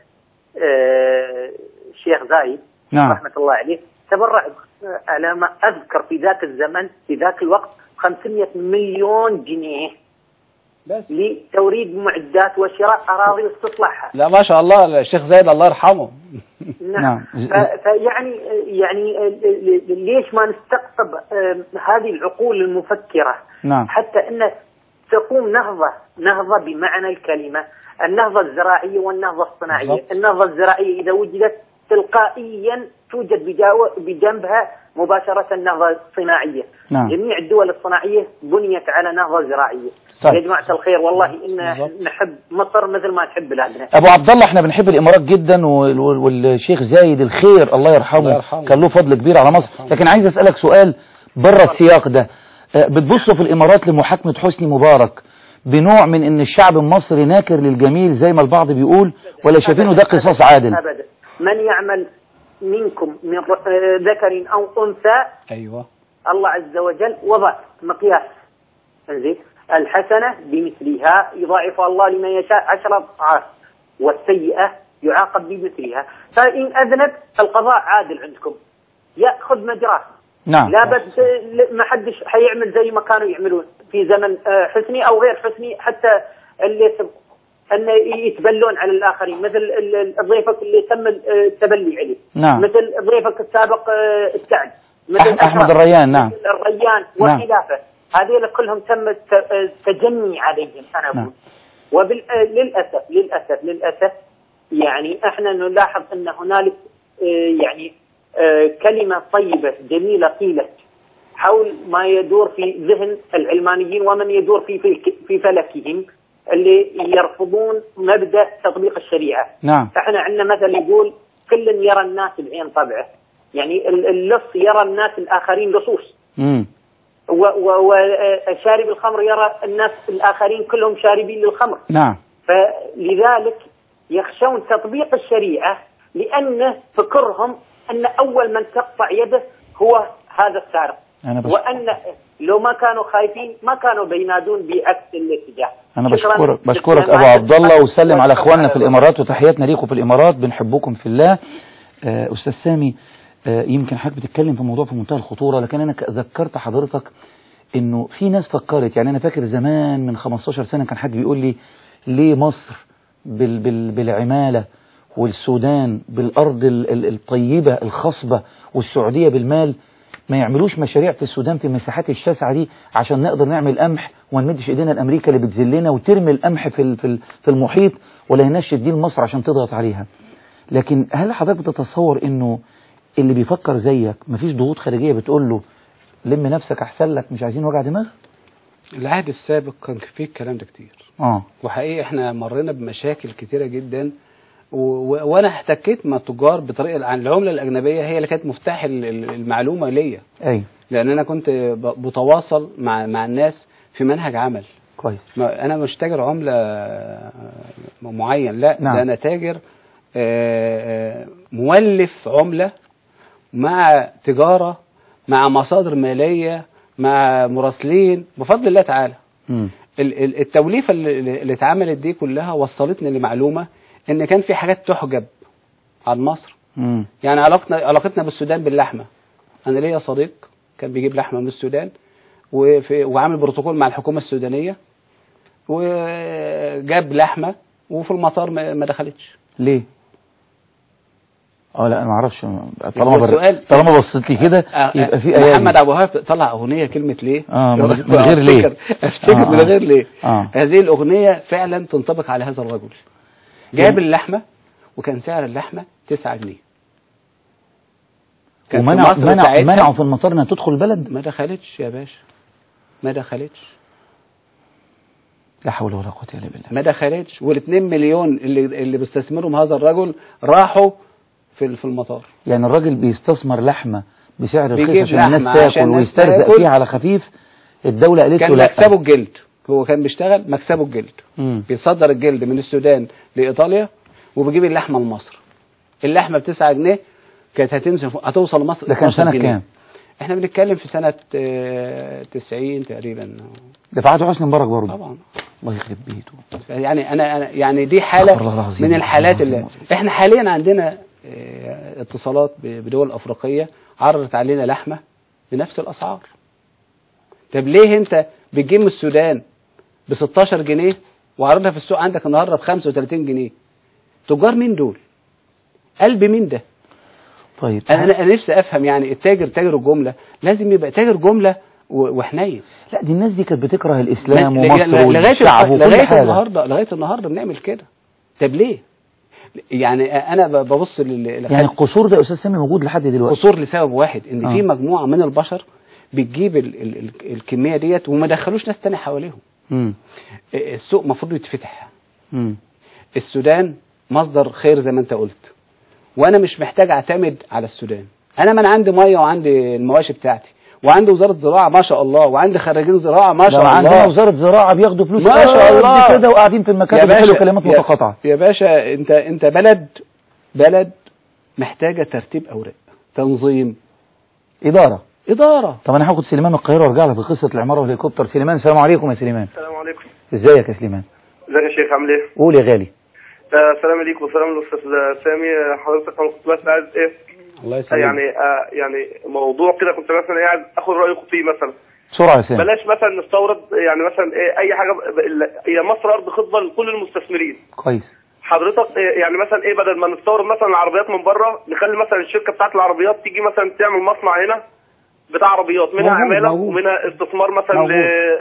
آه، الشيخ زايد نعم. رحمه الله عليه تبرع آه، على ما اذكر في ذاك الزمن في ذاك الوقت 500 مليون جنيه بس لتوريد معدات وشراء اراضي واستصلاحها لا ما شاء الله الشيخ زايد الله يرحمه نعم ف- فيعني يعني ليش ما نستقطب آه، هذه العقول المفكره نعم حتى ان تقوم نهضه نهضه بمعنى الكلمه النهضه الزراعيه والنهضه الصناعيه بالضبط. النهضه الزراعيه اذا وجدت تلقائيا توجد بجاو- بجنبها مباشره النهضه الصناعيه نعم. جميع الدول الصناعيه بنيت على نهضه زراعيه طيب. يا جماعه الخير والله ان نحب مصر مثل ما نحب بلادنا ابو عبد الله احنا بنحب الامارات جدا وال- وال- والشيخ زايد الخير الله يرحمه, الله يرحمه. كان له فضل كبير على مصر لكن عايز اسالك سؤال بره السياق ده آه، بتبصوا في الامارات لمحاكمه حسني مبارك بنوع من ان الشعب المصري ناكر للجميل زي ما البعض بيقول ولا شايفينه ده قصاص عادل ابدا من يعمل منكم من ر- آه، ذكر او انثى ايوه الله عز وجل وضع مقياس زين الحسنة بمثلها يضاعفها الله لمن يشاء عشرة أضعاف والسيئة يعاقب بمثلها فإن أذنب القضاء عادل عندكم يأخذ مجراه نعم لا بد ما حدش حيعمل زي ما كانوا يعملون في زمن آه، حسني أو غير حسني حتى اللي سب- أن يتبلون على الآخرين مثل ال- ال- ضيفك اللي تم التبلي عليه نعم. مثل ضيفك السابق آه، السعد مثل أح- أحمد أشرف. الريان نعم مثل الريان نعم. وخلافه هذول كلهم تم الت- التجني عليهم انا اقول نعم. وللاسف للاسف للاسف يعني احنا نلاحظ ان هنالك آه، يعني آه، كلمه طيبه جميله قيلت حول ما يدور في ذهن العلمانيين ومن يدور في في في فلكهم اللي يرفضون مبدا تطبيق الشريعه نعم احنا عندنا مثل يقول كل يرى الناس بعين طبعه يعني ال- اللص يرى الناس الاخرين لصوص امم وشارب الخمر يرى الناس الاخرين كلهم شاربين للخمر نعم فلذلك يخشون تطبيق الشريعه لان فكرهم ان اول من تقطع يده هو هذا السارق انا بش... وان لو ما كانوا خايفين ما كانوا بينادون بعكس الاتجاه انا شكراً. بشكرك بشكرك جزاك ابو الله عبد الله خير. وسلم على اخواننا في وشكراً. الامارات وتحياتنا ليكم في الامارات بنحبكم في الله آه، استاذ سامي آه، يمكن حضرتك بتتكلم في موضوع في منتهى الخطوره لكن انا ك- ذكرت حضرتك انه في ناس فكرت يعني انا فاكر زمان من 15 سنه كان حد بيقول لي ليه مصر بال بال بالعماله والسودان بالارض ال- ال- الطيبه الخصبه والسعوديه بالمال ما يعملوش مشاريع في السودان في المساحات الشاسعه دي عشان نقدر نعمل قمح وما نمدش ايدينا لامريكا اللي بتذلنا وترمي القمح في ال- في ال- في المحيط ولا هناش تديه لمصر عشان تضغط عليها لكن هل حضرتك بتتصور انه اللي بيفكر زيك مفيش ضغوط خارجيه بتقول له لم نفسك احسن لك مش عايزين وجع دماغ العهد السابق كان فيه الكلام ده كتير اه وحقيقي احنا مرينا بمشاكل كتيرة جدا و... و... وانا احتكيت مع تجار بطريقه عن العمله الاجنبيه هي اللي كانت مفتاح ال- ال- المعلومه ليا ايوه لان انا كنت ب- بتواصل مع مع الناس في منهج عمل كويس ما انا مش تاجر عمله معين لا نعم. ده انا تاجر آه، آه، مولف عمله مع تجاره مع مصادر ماليه مع مراسلين بفضل الله تعالى امم ال- ال- التوليفه اللي اللي اتعملت دي كلها وصلتني لمعلومه ان كان في حاجات تحجب عن مصر امم يعني علاقتنا علاقتنا بالسودان باللحمه انا ليا صديق كان بيجيب لحمه من السودان وفي وعامل بروتوكول مع الحكومه السودانيه وجاب لحمه وفي المطار ما ما دخلتش ليه اه لا انا ما اعرفش طالما بر... السؤال- طالما بصيت لي كده آه، يبقى في محمد ايادي ابو وهاب طلع اغنيه كلمه ليه آه، من- من غير ليه. أفتكر- افتكر آه، من آه. غير ليه اه هذه الأغنية فعلا تنطبق على هذا الرجل جاب يعني- اللحمة وكان سعر اللحمة 9 جنيه كان في ومنعوا مصر منعوا ساعتها منعوا في المطار انها تدخل البلد ما دخلتش يا باشا ما دخلتش لا حول ولا قوه الا بالله ما دخلتش والاثنين مليون اللي اللي بيستثمرهم هذا الرجل راحوا في في المطار يعني الراجل بيستثمر لحمه بسعر رخيص بيجيب عشان الناس لحمة تاكل عشان الناس ويسترزق تاكل. فيها على خفيف الدوله قالت له كان لا مكسبه الجلد هو كان بيشتغل مكسبه الجلد مم. بيصدر الجلد من السودان لإيطاليا وبيجيب اللحمة لمصر اللحمة ب 9 جنيه كانت هتنزل هتوصل مصر ده كان 12 سنه جنيه. كام؟ احنا بنتكلم في سنة آه، 90 تقريبا ده في عهد حسني مبارك برضه طبعا الله يخرب بيته يعني انا أنا- يعني دي استغفر حاله الله العظيم. من الحالات اللي العظيم. احنا حاليا عندنا آه، اتصالات ب- بدول افريقيه عرضت علينا لحمه بنفس الاسعار طب ليه انت بتجيب من السودان ب 16 جنيه وعرضها في السوق عندك النهارده ب 35 جنيه تجار مين دول قلب مين ده طيب انا انا أنا نفسي افهم يعني التاجر تاجر الجمله لازم يبقى تاجر جمله و- وحنين لا دي الناس دي كانت بتكره الاسلام لا- ومصر لا- لغايه والشعب الح- وكل لغايه حاجه النهارده لغايه النهارده بنعمل كده طب ليه يعني انا ب- ببص لل يعني القصور ده يا استاذ سامي موجود لحد دلوقتي قصور لسبب واحد ان آه. في مجموعه من البشر بتجيب ال ال ال الكميه ديت وما دخلوش ناس تانية حواليهم مم. السوق المفروض يتفتح مم. السودان مصدر خير زي ما انت قلت وانا مش محتاج اعتمد على السودان انا من عندي ميه وعندي المواشي بتاعتي وعندي وزاره زراعه ما شاء الله وعندي خريجين زراعه ما شاء لو عندنا الله وزاره زراعه بياخدوا فلوس ما شاء قد الله. كده وقاعدين في المكاتب بيحلوا كلمات يا- متقاطعه يا باشا انت انت بلد بلد محتاجه ترتيب اوراق تنظيم اداره اداره طب انا هاخد سليمان من القاهره وارجع لك في قصه العماره والهليكوبتر سليمان السلام عليكم يا سليمان السلام عليكم ازيك يا سليمان ازيك يا شيخ عامل ايه؟ قول يا غالي آه السلام عليكم والسلام للاستاذ سامي آه، حضرتك انا كنت بس عايز ايه الله آه، يسلمك يعني آه يعني موضوع كده كنت مثلا ايه عايز اخد رايكم فيه مثلا بسرعه يا سامي بلاش مثلا نستورد يعني مثلا ايه اي حاجه ب- ب- هي مصر ارض خصبه لكل المستثمرين كويس حضرتك إيه يعني مثلا ايه بدل ما نستورد مثلا العربيات من بره نخلي مثلا الشركه بتاعت العربيات تيجي مثلا تعمل مصنع هنا بتاع عربيات منها موجود، عماله موجود. ومنها استثمار مثلا موجود.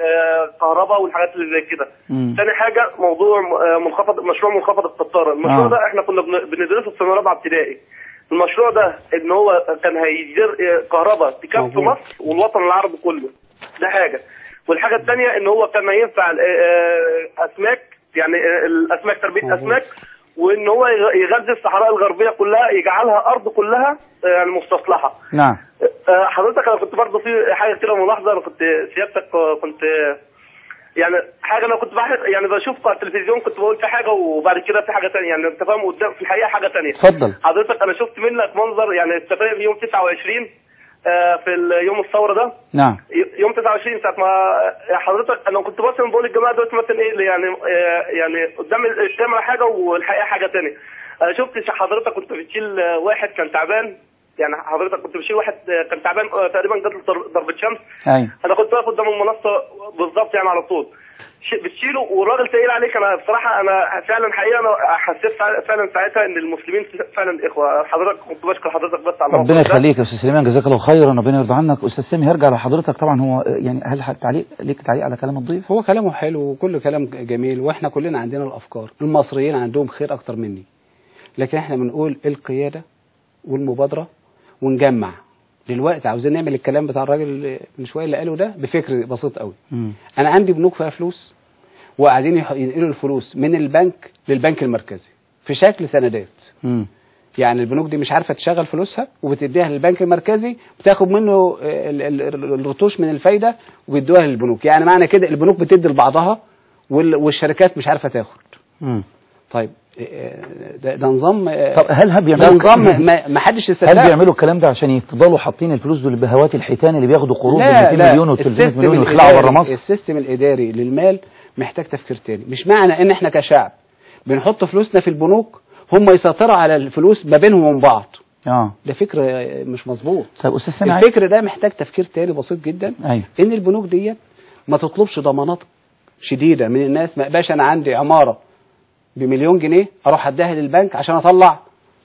لكهرباء والحاجات اللي زي كده مم. تاني حاجه موضوع آه، منخفض مشروع منخفض القطاره المشروع آه. ده احنا كنا بن- بندرسه في سنه رابعه ابتدائي المشروع ده ان هو كان هيدير آه، كهرباء تكفي موجود. مصر والوطن العربي كله ده حاجه والحاجه الثانيه ان هو كان هينفع آه، آه، اسماك يعني آه، الاسماك تربيه موجود. اسماك وان هو يغ- يغذي الصحراء الغربيه كلها يجعلها ارض كلها آه، يعني مستصلحه نعم آه، حضرتك انا كنت برضه في حاجه كده ملاحظه انا كنت سيادتك آه، كنت آه، يعني حاجه انا كنت بحث يعني بشوف على التلفزيون كنت بقول في حاجه وبعد كده في حاجه ثانيه يعني انت فاهم قدام في الحقيقه حاجه ثانيه اتفضل حضرتك انا شفت منك منظر يعني التفاهم يوم 29 آه، في ال- يوم الثوره ده نعم ي- يوم 29 ساعه ما آه، حضرتك انا كنت مثلا بقول للجماعه دلوقتي مثلا ايه يعني آه، يعني قدام الكاميرا حاجه والحقيقه حاجه ثانيه انا شفت حضرتك كنت بتشيل آه، واحد كان تعبان يعني حضرتك كنت بتشيل واحد آه، كان تعبان آه، تقريبا جات له ضر- ضربه شمس ايوه انا كنت واقف قدام المنصه بالظبط يعني على طول ش- بتشيله والراجل تقيل عليك انا بصراحه انا فعلا حقيقه انا حسيت فع- فعلا ساعتها ان المسلمين فعلا اخوه حضرتك كنت بشكر حضرتك بس على ربنا الموقف ده. يخليك يا استاذ سليمان جزاك الله خيرا ربنا يرضى عنك استاذ سامي هرجع لحضرتك طبعا هو يعني هل ح- تعليق ليك تعليق على كلام الضيف هو كلامه حلو وكل كلام جميل واحنا كلنا عندنا الافكار المصريين عندهم خير اكتر مني لكن احنا بنقول القياده والمبادره ونجمع دلوقتي عاوزين نعمل الكلام بتاع الراجل اللي من شويه اللي قاله ده بفكر بسيط قوي مم. انا عندي بنوك فيها فلوس وقاعدين يح- ينقلوا الفلوس من البنك للبنك المركزي في شكل سندات مم. يعني البنوك دي مش عارفه تشغل فلوسها وبتديها للبنك المركزي بتاخد منه ال- ال- ال- الرطوش من الفايده وبيدوها للبنوك يعني معنى كده البنوك بتدي لبعضها وال- والشركات مش عارفه تاخد مم. طيب آه، ده, ده نظام آه، طب هل هل ده بيعملوا نظام ما ما حدش هل يصدقه بيعملوا الكلام ده عشان يفضلوا حاطين الفلوس دول بهوات الحيتان اللي بياخدوا قروض ب لا 200 لا مليون و 300 السيستم مليون ويخلعوا بره الإداري- مصر السيستم الاداري للمال محتاج تفكير تاني مش معنى ان احنا كشعب بنحط فلوسنا في البنوك هم يسيطروا على الفلوس ما بينهم وبين بعض اه ده فكر آه، مش مظبوط طب استاذ سامي عايز- الفكر ده محتاج تفكير تاني بسيط جدا ايوه ان البنوك ديت ما تطلبش ضمانات شديده من الناس ما باشا انا عندي عماره بمليون جنيه اروح اديها للبنك عشان اطلع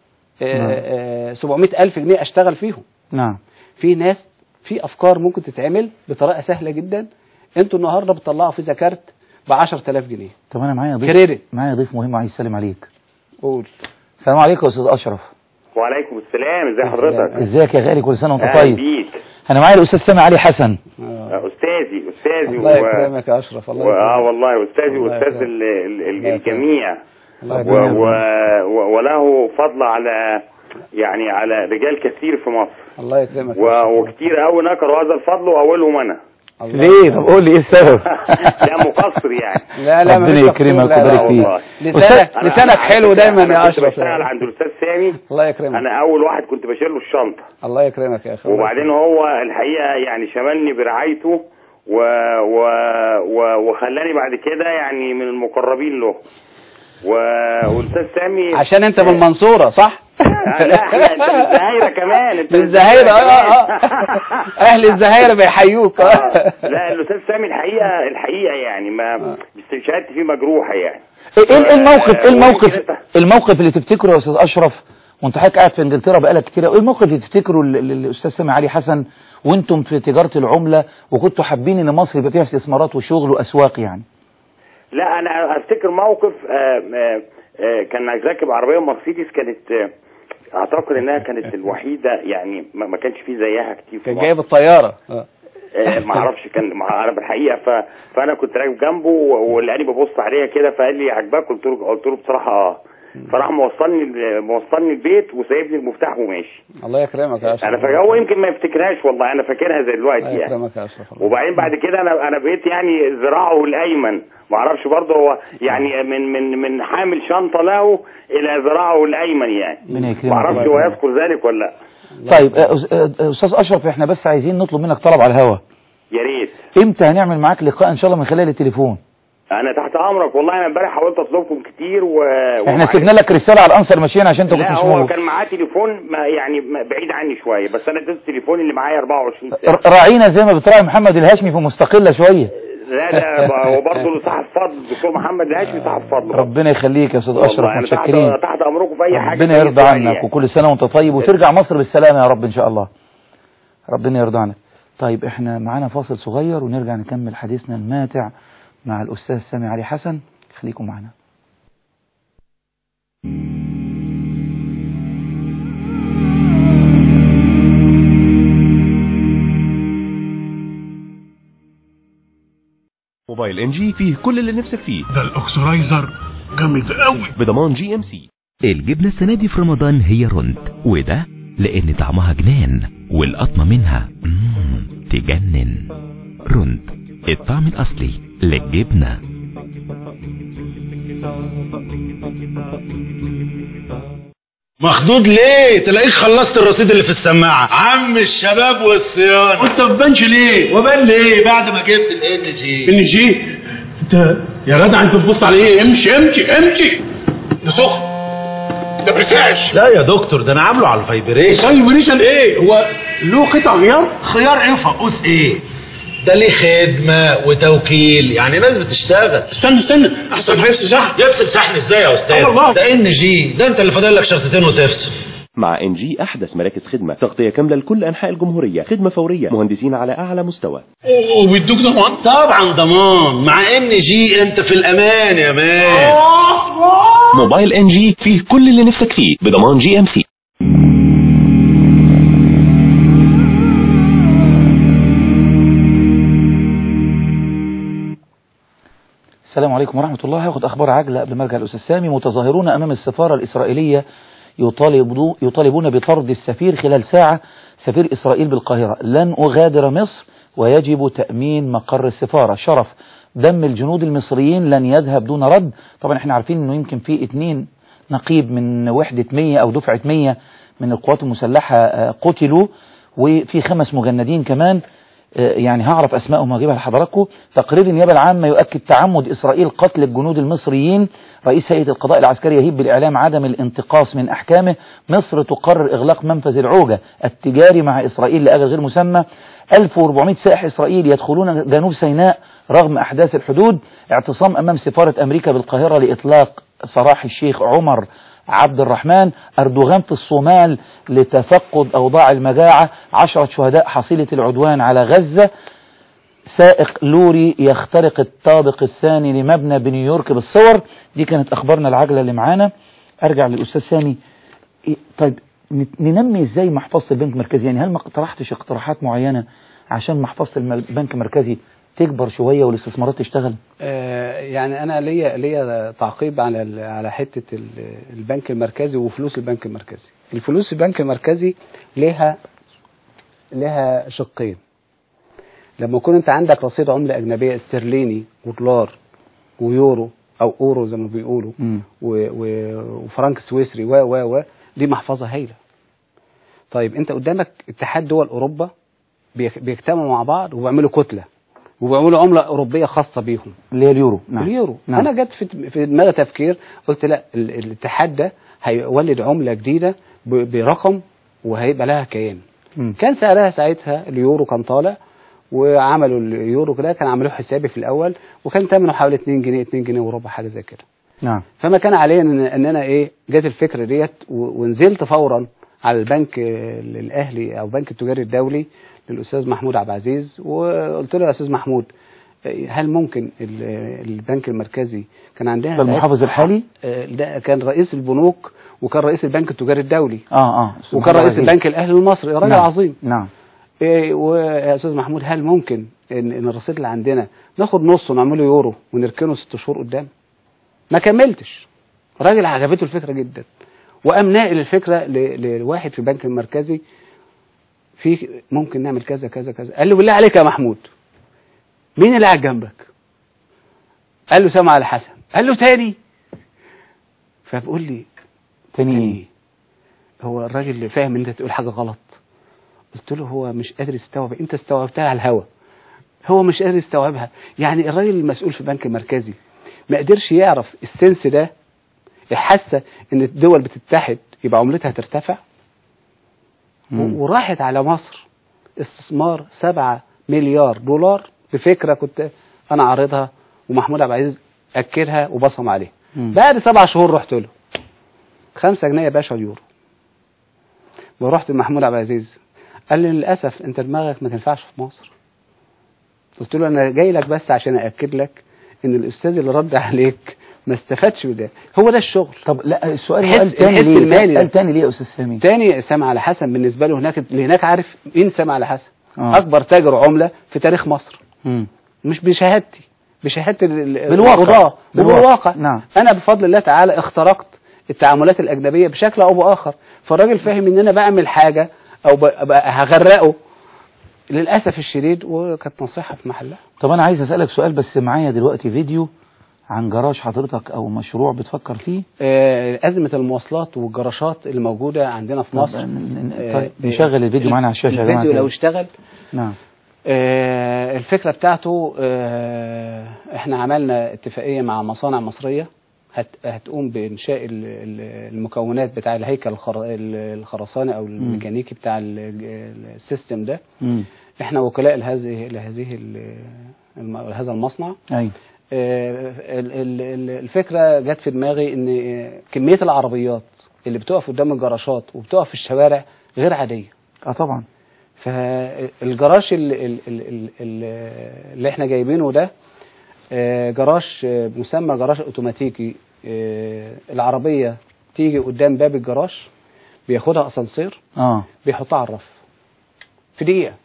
آه، آه، 700 الف جنيه اشتغل فيهم نعم في ناس في افكار ممكن تتعمل بطريقه سهله جدا انتوا النهارده بتطلعوا فيزا كارت ب 10000 جنيه طب انا معايا ضيف كريدت معايا ضيف مهم عايز يسلم عليك قول السلام عليكم يا استاذ اشرف وعليكم السلام ازي حضرتك ازيك يا غالي كل سنه وانت اهلا طيب بيك انا معايا الاستاذ سامي علي حسن آه، استاذي استاذي الله يكرمك يا اشرف الله و... اه يكرمك والله استاذي الله واستاذ يكرمك. ال... ال... ال... الله يكرمك. الجميع الله و... يكرمك. و... و... وله فضل على يعني على رجال كثير في مصر الله يكرمك و... وكتير قوي نكروا هذا الفضل واولهم انا ليه طب قول لي ايه السبب لا مقصر يعني لا لا ربنا مفيش يكرمك تقصير، لا، لا، ويبارك فيك والله. لسانك أنا- لسانك أنا حلو على فكرة دايما أنا يا كنت اشرف بشتغل عند الاستاذ سامي الله يكرمك انا اول واحد كنت بشيل له الشنطه الله يكرمك يا اخي الله وبعدين هو الحقيقه يعني شملني برعايته و... و... و... وخلاني بعد كده يعني من المقربين له و... والاستاذ سامي عشان انت من المنصوره صح آه، لا احنا انت من الزهايره كمان انت من الزهايره اه اه اهل الزهايره بيحيوك آه، لا الاستاذ سامي الحقيقه الحقيقه يعني ما شهادتي فيه مجروحه يعني ايه إيه الموقف ايه آه، الموقف وكده- الموقف اللي تفتكره يا استاذ اشرف وانت حضرتك قاعد في انجلترا بقالك كتير ايه الموقف اللي تفتكره ال- ال- الاستاذ سامي علي حسن وانتم في تجاره العمله وكنتوا حابين ان مصر يبقى فيها استثمارات وشغل واسواق يعني لا انا افتكر موقف آه، آه، آه، كان راكب عربيه مرسيدس كانت آه، اعتقد انها كانت الوحيده يعني ما ما كانش في زيها كتير في كان مصر. جايب الطياره آه، ما اعرفش كان ما انا بالحقيقه ف... فانا كنت راكب جنبه و- ولقاني ببص عليها كده فقال لي عجباك قلت له قلت له بصراحه اه فراح موصلني موصلني البيت وسايب لي المفتاح وماشي الله يكرمك يا اشرف انا فاكر هو يمكن ما يفتكرهاش والله انا فاكرها زي دلوقتي الله يعني يكرمك يا اشرف وبعدين بعد كده انا انا بقيت يعني ذراعه الايمن ما اعرفش برضه هو يعني من من من حامل شنطه له الى ذراعه الايمن يعني ربنا يكرمك ما اعرفش هو يذكر ذلك ولا لا طيب آه، أس- آه، استاذ اشرف احنا بس عايزين نطلب منك طلب على الهوا يا ريت امتى هنعمل معاك لقاء ان شاء الله من خلال التليفون انا تحت امرك والله انا امبارح حاولت اطلبكم كتير و احنا ومعايا- سيبنا لك رساله على الانسر ماشيين عشان انت كنت لا مش هو موجود كان معاه تليفون ما يعني ما- بعيد عني شويه بس انا اديته التليفون اللي معايا 24 ساعه ر- راعينا زي ما بتراعي محمد الهاشمي في مستقله شويه لا لا ب- هو برضه صاحب فضل الدكتور محمد الهاشمي صاحب فضل ربنا يخليك يا استاذ والله اشرف انا تحت متشكرين تحت امركم في اي حاجه ربنا في أي يرضى سؤال عنك يعني. وكل سنه وانت طيب وترجع مصر بالسلامه يا رب ان شاء الله ربنا يرضى عنك طيب احنا معانا فاصل صغير ونرجع نكمل حديثنا الماتع مع الاستاذ سامي علي حسن خليكم معنا موبايل ان جي فيه كل اللي نفسك فيه ده الاكسرايزر جامد قوي بضمان جي ام سي الجبنة السنة دي في رمضان هي رند وده لأن طعمها جنان والقطمة منها مم تجنن رند الطعم الأصلي للجبنة مخدود ليه تلاقيك خلصت الرصيد اللي في السماعه عم الشباب والصيانه وانت في بنش ليه؟ وبان ليه بعد ما جبت الان جي ان جي انت يا جدع انت بتبص على ايه؟ امشي امشي امشي ده سخن ده برتعش لا يا دكتور ده انا عامله على الفايبريشن فايبريشن ايه؟ هو له قطع غيار؟ خيار ايه فقوس ايه ده ليه خدمه وتوكيل يعني ناس بتشتغل استنى استنى احسن هيفصل صح يفصل شحن ازاي يا استاذ آه والله. ده ان جي ده انت اللي فاضل لك شرطتين وتفصل مع ان جي احدث مراكز خدمه تغطيه كامله لكل انحاء الجمهوريه خدمه فوريه مهندسين على اعلى مستوى وبيدوك ضمان؟ طبعا ضمان مع ان جي انت في الامان يا مان موبايل ان جي فيه كل اللي نفسك فيه بضمان جي ام سي السلام عليكم ورحمة الله هاخد أخبار عاجلة قبل ما أرجع الأستاذ سامي متظاهرون أمام السفارة الإسرائيلية يطالبون يطالبون بطرد السفير خلال ساعة سفير إسرائيل بالقاهرة لن أغادر مصر ويجب تأمين مقر السفارة شرف دم الجنود المصريين لن يذهب دون رد طبعا احنا عارفين انه يمكن في اتنين نقيب من وحدة 100 أو دفعة 100 من القوات المسلحة آه، قتلوا وفي خمس مجندين كمان آه، يعني هعرف أسمائهم وهجيبها لحضراتكم تقرير النيابة العامة يؤكد تعمد إسرائيل قتل الجنود المصريين رئيس هيئة القضاء العسكري يهيب بالإعلام عدم الانتقاص من أحكامه مصر تقرر إغلاق منفذ العوجة التجاري مع إسرائيل لأجل غير مسمى 1400 سائح إسرائيل يدخلون جنوب سيناء رغم أحداث الحدود اعتصام أمام سفارة أمريكا بالقاهرة لإطلاق سراح الشيخ عمر عبد الرحمن أردوغان في الصومال لتفقد أوضاع المجاعة عشرة شهداء حصيلة العدوان على غزة سائق لوري يخترق الطابق الثاني لمبنى بنيويورك بالصور دي كانت أخبارنا العجلة اللي معانا أرجع للأستاذ سامي إيه، طيب ن- ننمي إزاي محفظة البنك المركزي يعني هل ما اقترحتش اقتراحات معينة عشان محفظة الم- البنك المركزي تكبر شوية والاستثمارات تشتغل آه، يعني انا ليا ليا تعقيب على ال- على حته ال- البنك المركزي وفلوس البنك المركزي الفلوس البنك المركزي لها لها شقين لما يكون انت عندك رصيد عمله اجنبيه استرليني ودولار ويورو او اورو زي ما بيقولوا مم. و- و- وفرنك سويسري و و و دي محفظه هايله طيب انت قدامك اتحاد دول اوروبا بيك- بيجتمعوا مع بعض وبيعملوا كتله وبيعملوا عمله اوروبيه خاصه بيهم اللي هي اليورو نعم اليورو نعم. انا جت في في دماغي تفكير قلت لا ال- الاتحاد ده هيولد عمله جديده ب- برقم وهيبقى لها كيان مم. كان سعرها ساعتها اليورو كان طالع وعملوا اليورو كده كان عملوه حسابي في الاول وكان ثمنه حوالي 2 جنيه 2 جنيه وربع حاجه زي كده نعم فما كان عليا ان, إن انا ايه جت الفكره ديت و- ونزلت فورا على البنك آه، الاهلي او بنك التجاري الدولي للاستاذ محمود عبد العزيز وقلت له يا استاذ محمود آه، هل ممكن ال- البنك المركزي كان عندنا ده المحافظ ساعتها- الحالي؟ آه، ده كان رئيس البنوك وكان رئيس البنك التجاري الدولي اه اه أستاذ وكان محمد رئيس عزيز. البنك الاهلي المصري راجل نعم. عظيم نعم إيه ويا استاذ محمود هل ممكن ان ان الرصيد اللي عندنا ناخد نصه ونعمله يورو ونركنه ست شهور قدام ما كملتش راجل عجبته الفكره جدا وقام ناقل الفكره ل- لواحد في البنك المركزي في ممكن نعمل كذا كذا كذا قال له بالله عليك يا محمود مين اللي قاعد جنبك قال له سامع على حسن قال له تاني فبقول لي تاني تاني هو الراجل اللي فاهم ان انت تقول حاجه غلط قلت له هو مش قادر يستوعب انت استوعبتها على الهوا هو مش قادر يستوعبها يعني الراجل المسؤول في البنك المركزي ما قدرش يعرف السنس ده حاسه ان الدول بتتحد يبقى عملتها ترتفع مم. و- وراحت على مصر استثمار سبعة مليار دولار بفكرة كنت أنا عارضها ومحمود عبد العزيز أكلها وبصم عليها مم. بعد سبع شهور رحت له خمسة جنيه يا باشا اليورو ورحت لمحمود عبد العزيز قال لي للأسف أنت دماغك ما تنفعش في مصر قلت له أنا جاي لك بس عشان أأكد لك إن الأستاذ اللي رد عليك ما استفادش بده هو ده الشغل طب لا السؤال الحس- سؤال تاني الحس ليه المالي ده. سؤال تاني ليه يا استاذ سامي تاني سامع على حسن بالنسبة له هناك اللي هناك عارف مين سامع على حسن آه. أكبر تاجر عملة في تاريخ مصر مم. مش بشهادتي بشهادة ال- ال- بالواقع. القضاة بالواقع. وبالواقع نعم. أنا بفضل الله تعالى اخترقت التعاملات الأجنبية بشكل أو بآخر فالراجل فاهم إن أنا بعمل حاجة أو ب- ب- هغرقه للأسف الشديد وكانت نصيحة في محلها طب انا عايز اسالك سؤال بس معايا دلوقتي فيديو عن جراج حضرتك او مشروع بتفكر فيه آه، أزمة المواصلات والجراشات اللي موجودة عندنا في طب مصر ن- ن- آه، طيب نشغل الفيديو معانا على الشاشه يا جماعه الفيديو لو كده. اشتغل نعم آه، الفكرة بتاعته آه، احنا عملنا اتفاقية مع مصانع مصرية هت- هتقوم بإنشاء ال- ال- المكونات بتاع الهيكل الخر- ال- الخرساني أو الميكانيكي بتاع ال- ال- السيستم ده مم. احنا وكلاء لهذه لهذه ال- الم- هذا المصنع ايوه آه، ال- ال- ال- الفكرة جت في دماغي ان آه، كمية العربيات اللي بتقف قدام الجراشات وبتقف في الشوارع غير عادية اه طبعا فالجراج اللي, اللي, اللي احنا جايبينه ده آه، جراج آه، مسمى جراج اوتوماتيكي آه، العربية تيجي قدام باب الجراج بياخدها اسانسير اه بيحطها على الرف في دقيقة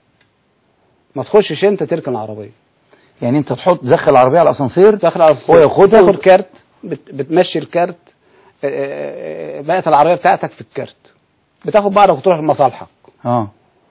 ما تخشش انت تركن العربية يعني انت تحط تدخل العربيه على الاسانسير تدخل على الاسانسير هو ياخدها تاخد و- كارت بت- بتمشي الكارت آه، آه، آه، بقت العربية بتاعتك في الكارت بتاخد بعضك وتروح لمصالحك اه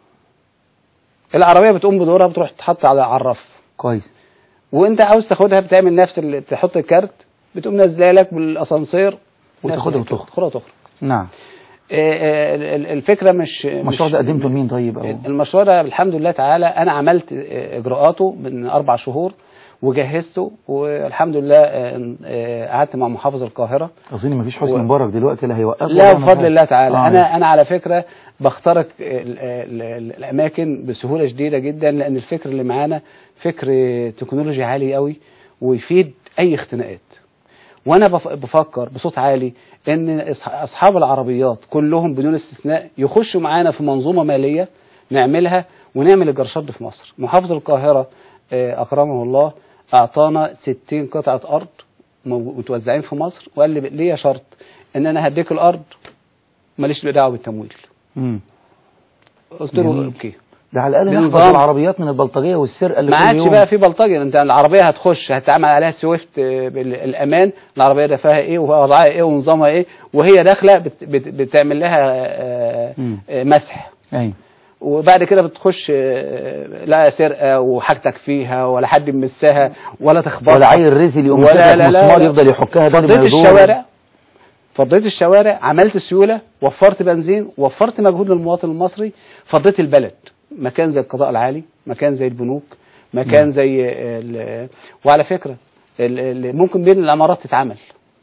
العربية بتقوم بدورها بتروح تحط على على الرف كويس وانت عاوز تاخدها بتعمل نفس اللي تحط الكارت بتقوم نازله لك بالاسانسير وتاخدها نفس- وتخرج. تاخدها وتخرج نعم آه، آه، ال- ال- الفكره مش المشروع مش- ده قدمته لمين طيب او المشروع ده الحمد لله تعالى انا عملت آه، اجراءاته من اربع شهور وجهزته والحمد لله آه، آه، قعدت مع محافظ القاهره اظن مفيش حسني و- مبارك دلوقتي اللي هيوقفه لا ولا بفضل حاجة. الله تعالى آه. انا انا على فكره بخترق ال- ال- ال- الاماكن بسهوله شديده جدا لان الفكر اللي معانا فكر تكنولوجي عالي قوي ويفيد اي اختناقات وانا بف- بفكر بصوت عالي ان أصح- اصحاب العربيات كلهم بدون استثناء يخشوا معانا في منظومه ماليه نعملها ونعمل الجرشات دي في مصر محافظ القاهره آه، اكرمه الله اعطانا 60 قطعه ارض مو- متوزعين في مصر وقال لي ليا شرط ان انا هديك الارض ماليش دعوه بالتمويل مم. قلت له جميل. اوكي ده على الاقل نحفظ بنظام. العربيات من البلطجيه والسرقه اللي ما كل عادش يوم بقى في بلطجي انت العربيه هتخش هتعمل عليها سويفت آه، بالامان العربيه ده فيها ايه ووضعها ايه ونظامها ايه وهي داخله بت بت بتعمل لها آه، مم. آه، مسح ايوه وبعد كده بتخش آه، لا سرقه وحاجتك فيها ولا حد يمسها ولا تخبطها ولا عيل رزل يقوم ولا فاتح لا لا مسمار لا. يفضل يحكها ده فضيت الشوارع فضيت الشوارع عملت سيوله وفرت بنزين وفرت مجهود للمواطن المصري فضيت البلد مكان زي القضاء العالي مكان زي البنوك مكان زي ال- وعلى فكره ال- ال- ممكن بين العمارات تتعمل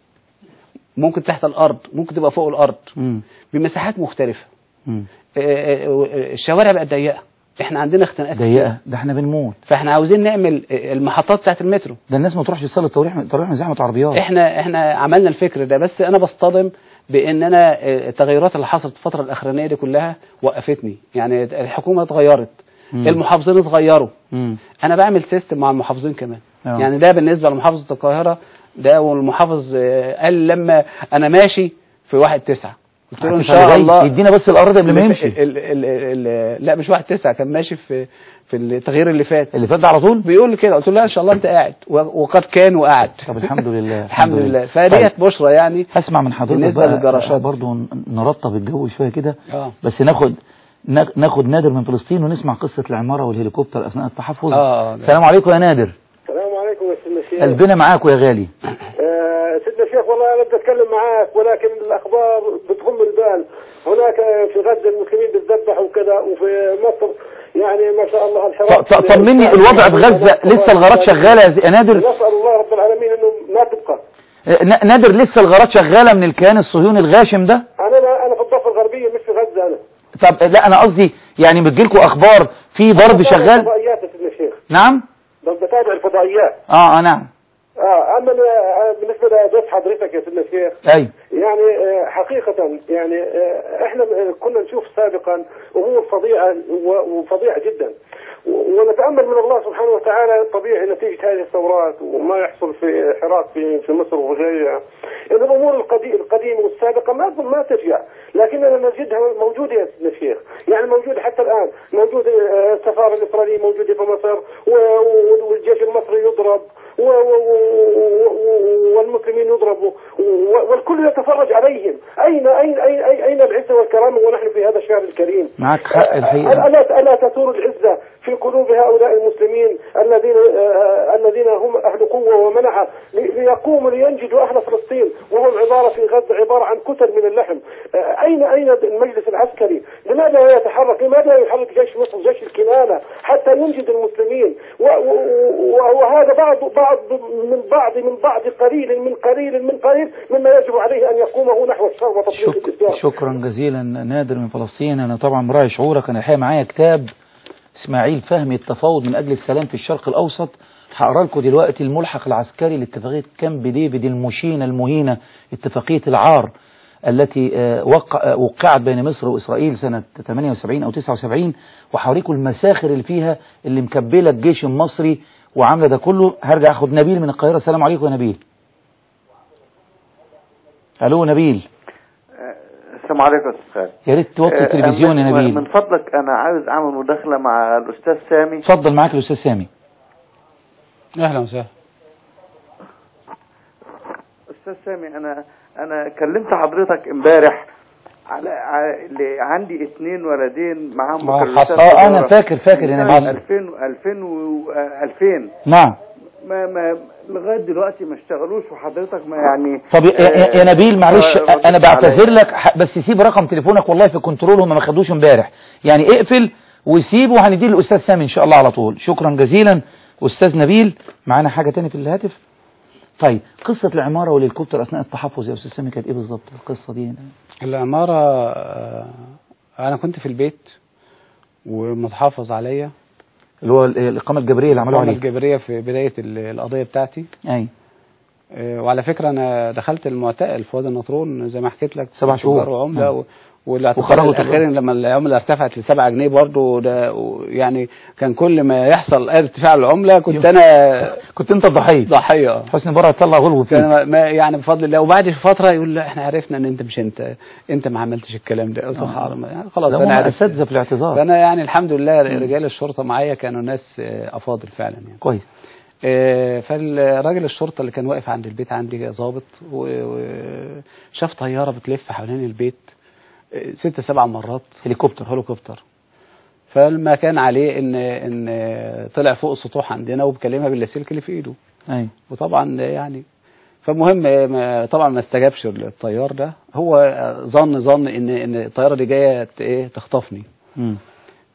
ممكن تحت الارض ممكن تبقى فوق الارض مم. بمساحات مختلفه مم. آه، آه، آه، الشوارع بقت ضيقه احنا عندنا اختناقات ضيقه ده احنا بنموت فاحنا عاوزين نعمل آه، المحطات بتاعت المترو ده الناس ما تروحش تصلي التراويح التراويح من زحمه عربيات احنا احنا عملنا الفكر ده بس انا بصطدم بان انا آه، التغيرات اللي حصلت الفتره الاخرانيه دي كلها وقفتني يعني الحكومه اتغيرت مم. المحافظين اتغيروا مم. انا بعمل سيستم مع المحافظين كمان آه. يعني ده بالنسبه لمحافظه القاهره ده والمحافظ آه، قال لما انا ماشي في واحد تسعة قلت له ان هتسعة شاء جاي، الله يدينا بس الأرض قبل ما اللي يمشي. ف- ال ال ال ال لا مش واحد تسعة كان ماشي في في التغيير اللي فات اللي فات ده على طول بيقول لي كده قلت له لا ان شاء الله انت قاعد و- وقد كان وقعد طب الحمد لله الحمد لله فديت بشرى يعني هسمع من حضرتك بالنسبة بقى للجراشات. برضه نرطب الجو شويه كده اه بس ناخد نا- ناخد نادر من فلسطين ونسمع قصه العماره والهليكوبتر اثناء التحفظ آه، آه. السلام عليكم يا نادر السلام عليكم يا سيدنا الشيخ قلبنا معاكم يا غالي آه، سيدنا الشيخ والله انا بدي اتكلم معاك ولكن الاخبار بتغم البال هناك في غزه المسلمين بيتذبحوا وكذا وفي مصر يعني ما شاء الله الحرب ط- ط- طمني الوضع في غزه لسه الغارات شغاله يا زي- يا نادر نسال الله رب العالمين انه ما تبقى آه، ن- نادر لسه الغارات شغاله من الكيان الصهيوني الغاشم ده انا لا انا في الضفه الغربيه مش في غزه انا طب لا انا قصدي يعني بتجيلكم اخبار في ضرب بتابع شغال الفضائيات يا سيدنا الشيخ نعم بس بتابع الفضائيات اه اه نعم اه اما أنا- بالنسبه لضيف حضرتك يا سيدنا الشيخ اي يعني آه، حقيقة يعني آه، احنا آه، كنا نشوف سابقا امور فظيعة و- وفظيعة جدا و- ونتامل من الله سبحانه وتعالى طبيعي نتيجه هذه الثورات وما يحصل في حراك في في مصر وغيرها ان الامور القدي- القديمه والسابقه ما ما ترجع لكننا نجدها موجوده يا سيدنا الشيخ يعني موجوده حتى الان موجوده آه، السفاره الاسرائيليه موجوده في مصر و- و- والجيش المصري يضرب و- و- و- و- والمسلمين يضربوا و- والكل يتفرج عليهم أين أين أين أين, أين العزة والكرامة ونحن في هذا الشهر الكريم معك حق الحقيقه ألا ألا تثور العزة في قلوب هؤلاء المسلمين الذين آه، الذين هم أهل قوة ومنعة لي- ليقوموا لينجدوا أهل فلسطين وهم عبارة في غزة عبارة عن كتل من اللحم آه، أين أين المجلس العسكري لماذا لا يتحرك لماذا لا يحرك جيش مصر جيش الكنانة حتى ينجد المسلمين و- و- و- وهذا بعض بعض من بعض من بعض قليل من قليل من قليل مما يجب عليه أن يقوم هو نحو الشر وتطبيق الإسلام شكرا جزيلا نادر من فلسطين انا طبعا مراعي شعورك انا الحقيقه معايا كتاب اسماعيل فهمي التفاوض من اجل السلام في الشرق الاوسط هقرا لكم دلوقتي الملحق العسكري لاتفاقيه كامب ديفيد المشينه المهينه اتفاقيه العار التي آه، وقع آه، وقعت بين مصر واسرائيل سنه 78 او 79 وهوريكم المساخر اللي فيها اللي مكبله الجيش المصري وعامله ده كله هرجع اخد نبيل من القاهره السلام عليكم يا نبيل الو نبيل السلام عليكم يا استاذ خالد يا ريت توطي آه، التلفزيون يا من- نبيل من فضلك انا عاوز اعمل مداخله مع الاستاذ سامي اتفضل معاك الاستاذ سامي اهلا وسهلا استاذ سامي انا انا كلمت حضرتك امبارح على ع- اللي عندي اثنين ولدين معاهم ما مكلفات حصل- آه، أنا تجارة. فاكر- فاكر يا من نبيل. سنة 2000 2000 و 2000 نعم ما ما لغايه دلوقتي ما اشتغلوش وحضرتك ما يعني طب يا, يا, يا نبيل معلش آه، انا ردت بعتذر عليا. لك ح- بس سيب رقم تليفونك والله في كنترول هم ما خدوش امبارح يعني اقفل وسيبه وهنديه للاستاذ سامي ان شاء الله على طول شكرا جزيلا استاذ نبيل معانا حاجه تاني في الهاتف طيب قصه العماره والهليكوبتر اثناء التحفظ يا استاذ سامي كانت ايه بالظبط القصه دي هنا العمارة آه، أنا كنت في البيت ومتحافظ عليا اللي هو ال- الاقامه الجبريه اللي عملوها الإقامة عليه الجبرية في بداية ال- القضية بتاعتي اي آه، وعلى فكرة أنا دخلت المعتقل في وادي النطرون زي ما حكيت لك سبع تجار شهور. وعملة آه. و... والاعتقال وخرجوا الأخير لما العملة ارتفعت لسبعة جنيه برضه ده و- يعني كان كل ما يحصل أي ارتفاع العملة كنت أنا كنت أنت الضحية ضحية آه. حسني برع طلع غلو فيه كان ما يعني بفضل الله وبعد فترة يقول لا احنا عرفنا ان انت مش انت انت ما عملتش الكلام ده قلت له حاضر يعني خلاص لا، انا هم عرفت اساتذه في الاعتذار فانا يعني الحمد لله رجال الشرطه معايا كانوا ناس آه، افاضل فعلا يعني كويس آه، فالراجل الشرطه اللي كان واقف عند البيت عندي ظابط وشاف طياره بتلف حوالين البيت آه، ست سبع مرات هليكوبتر هليكوبتر فلما كان عليه ان ان طلع فوق السطوح عندنا وبكلمها باللاسلكي اللي في ايده اي وطبعا يعني فالمهم ما طبعا ما استجابش الطيار ده هو ظن ظن ان ان الطياره دي جايه ت- ايه تخطفني مم.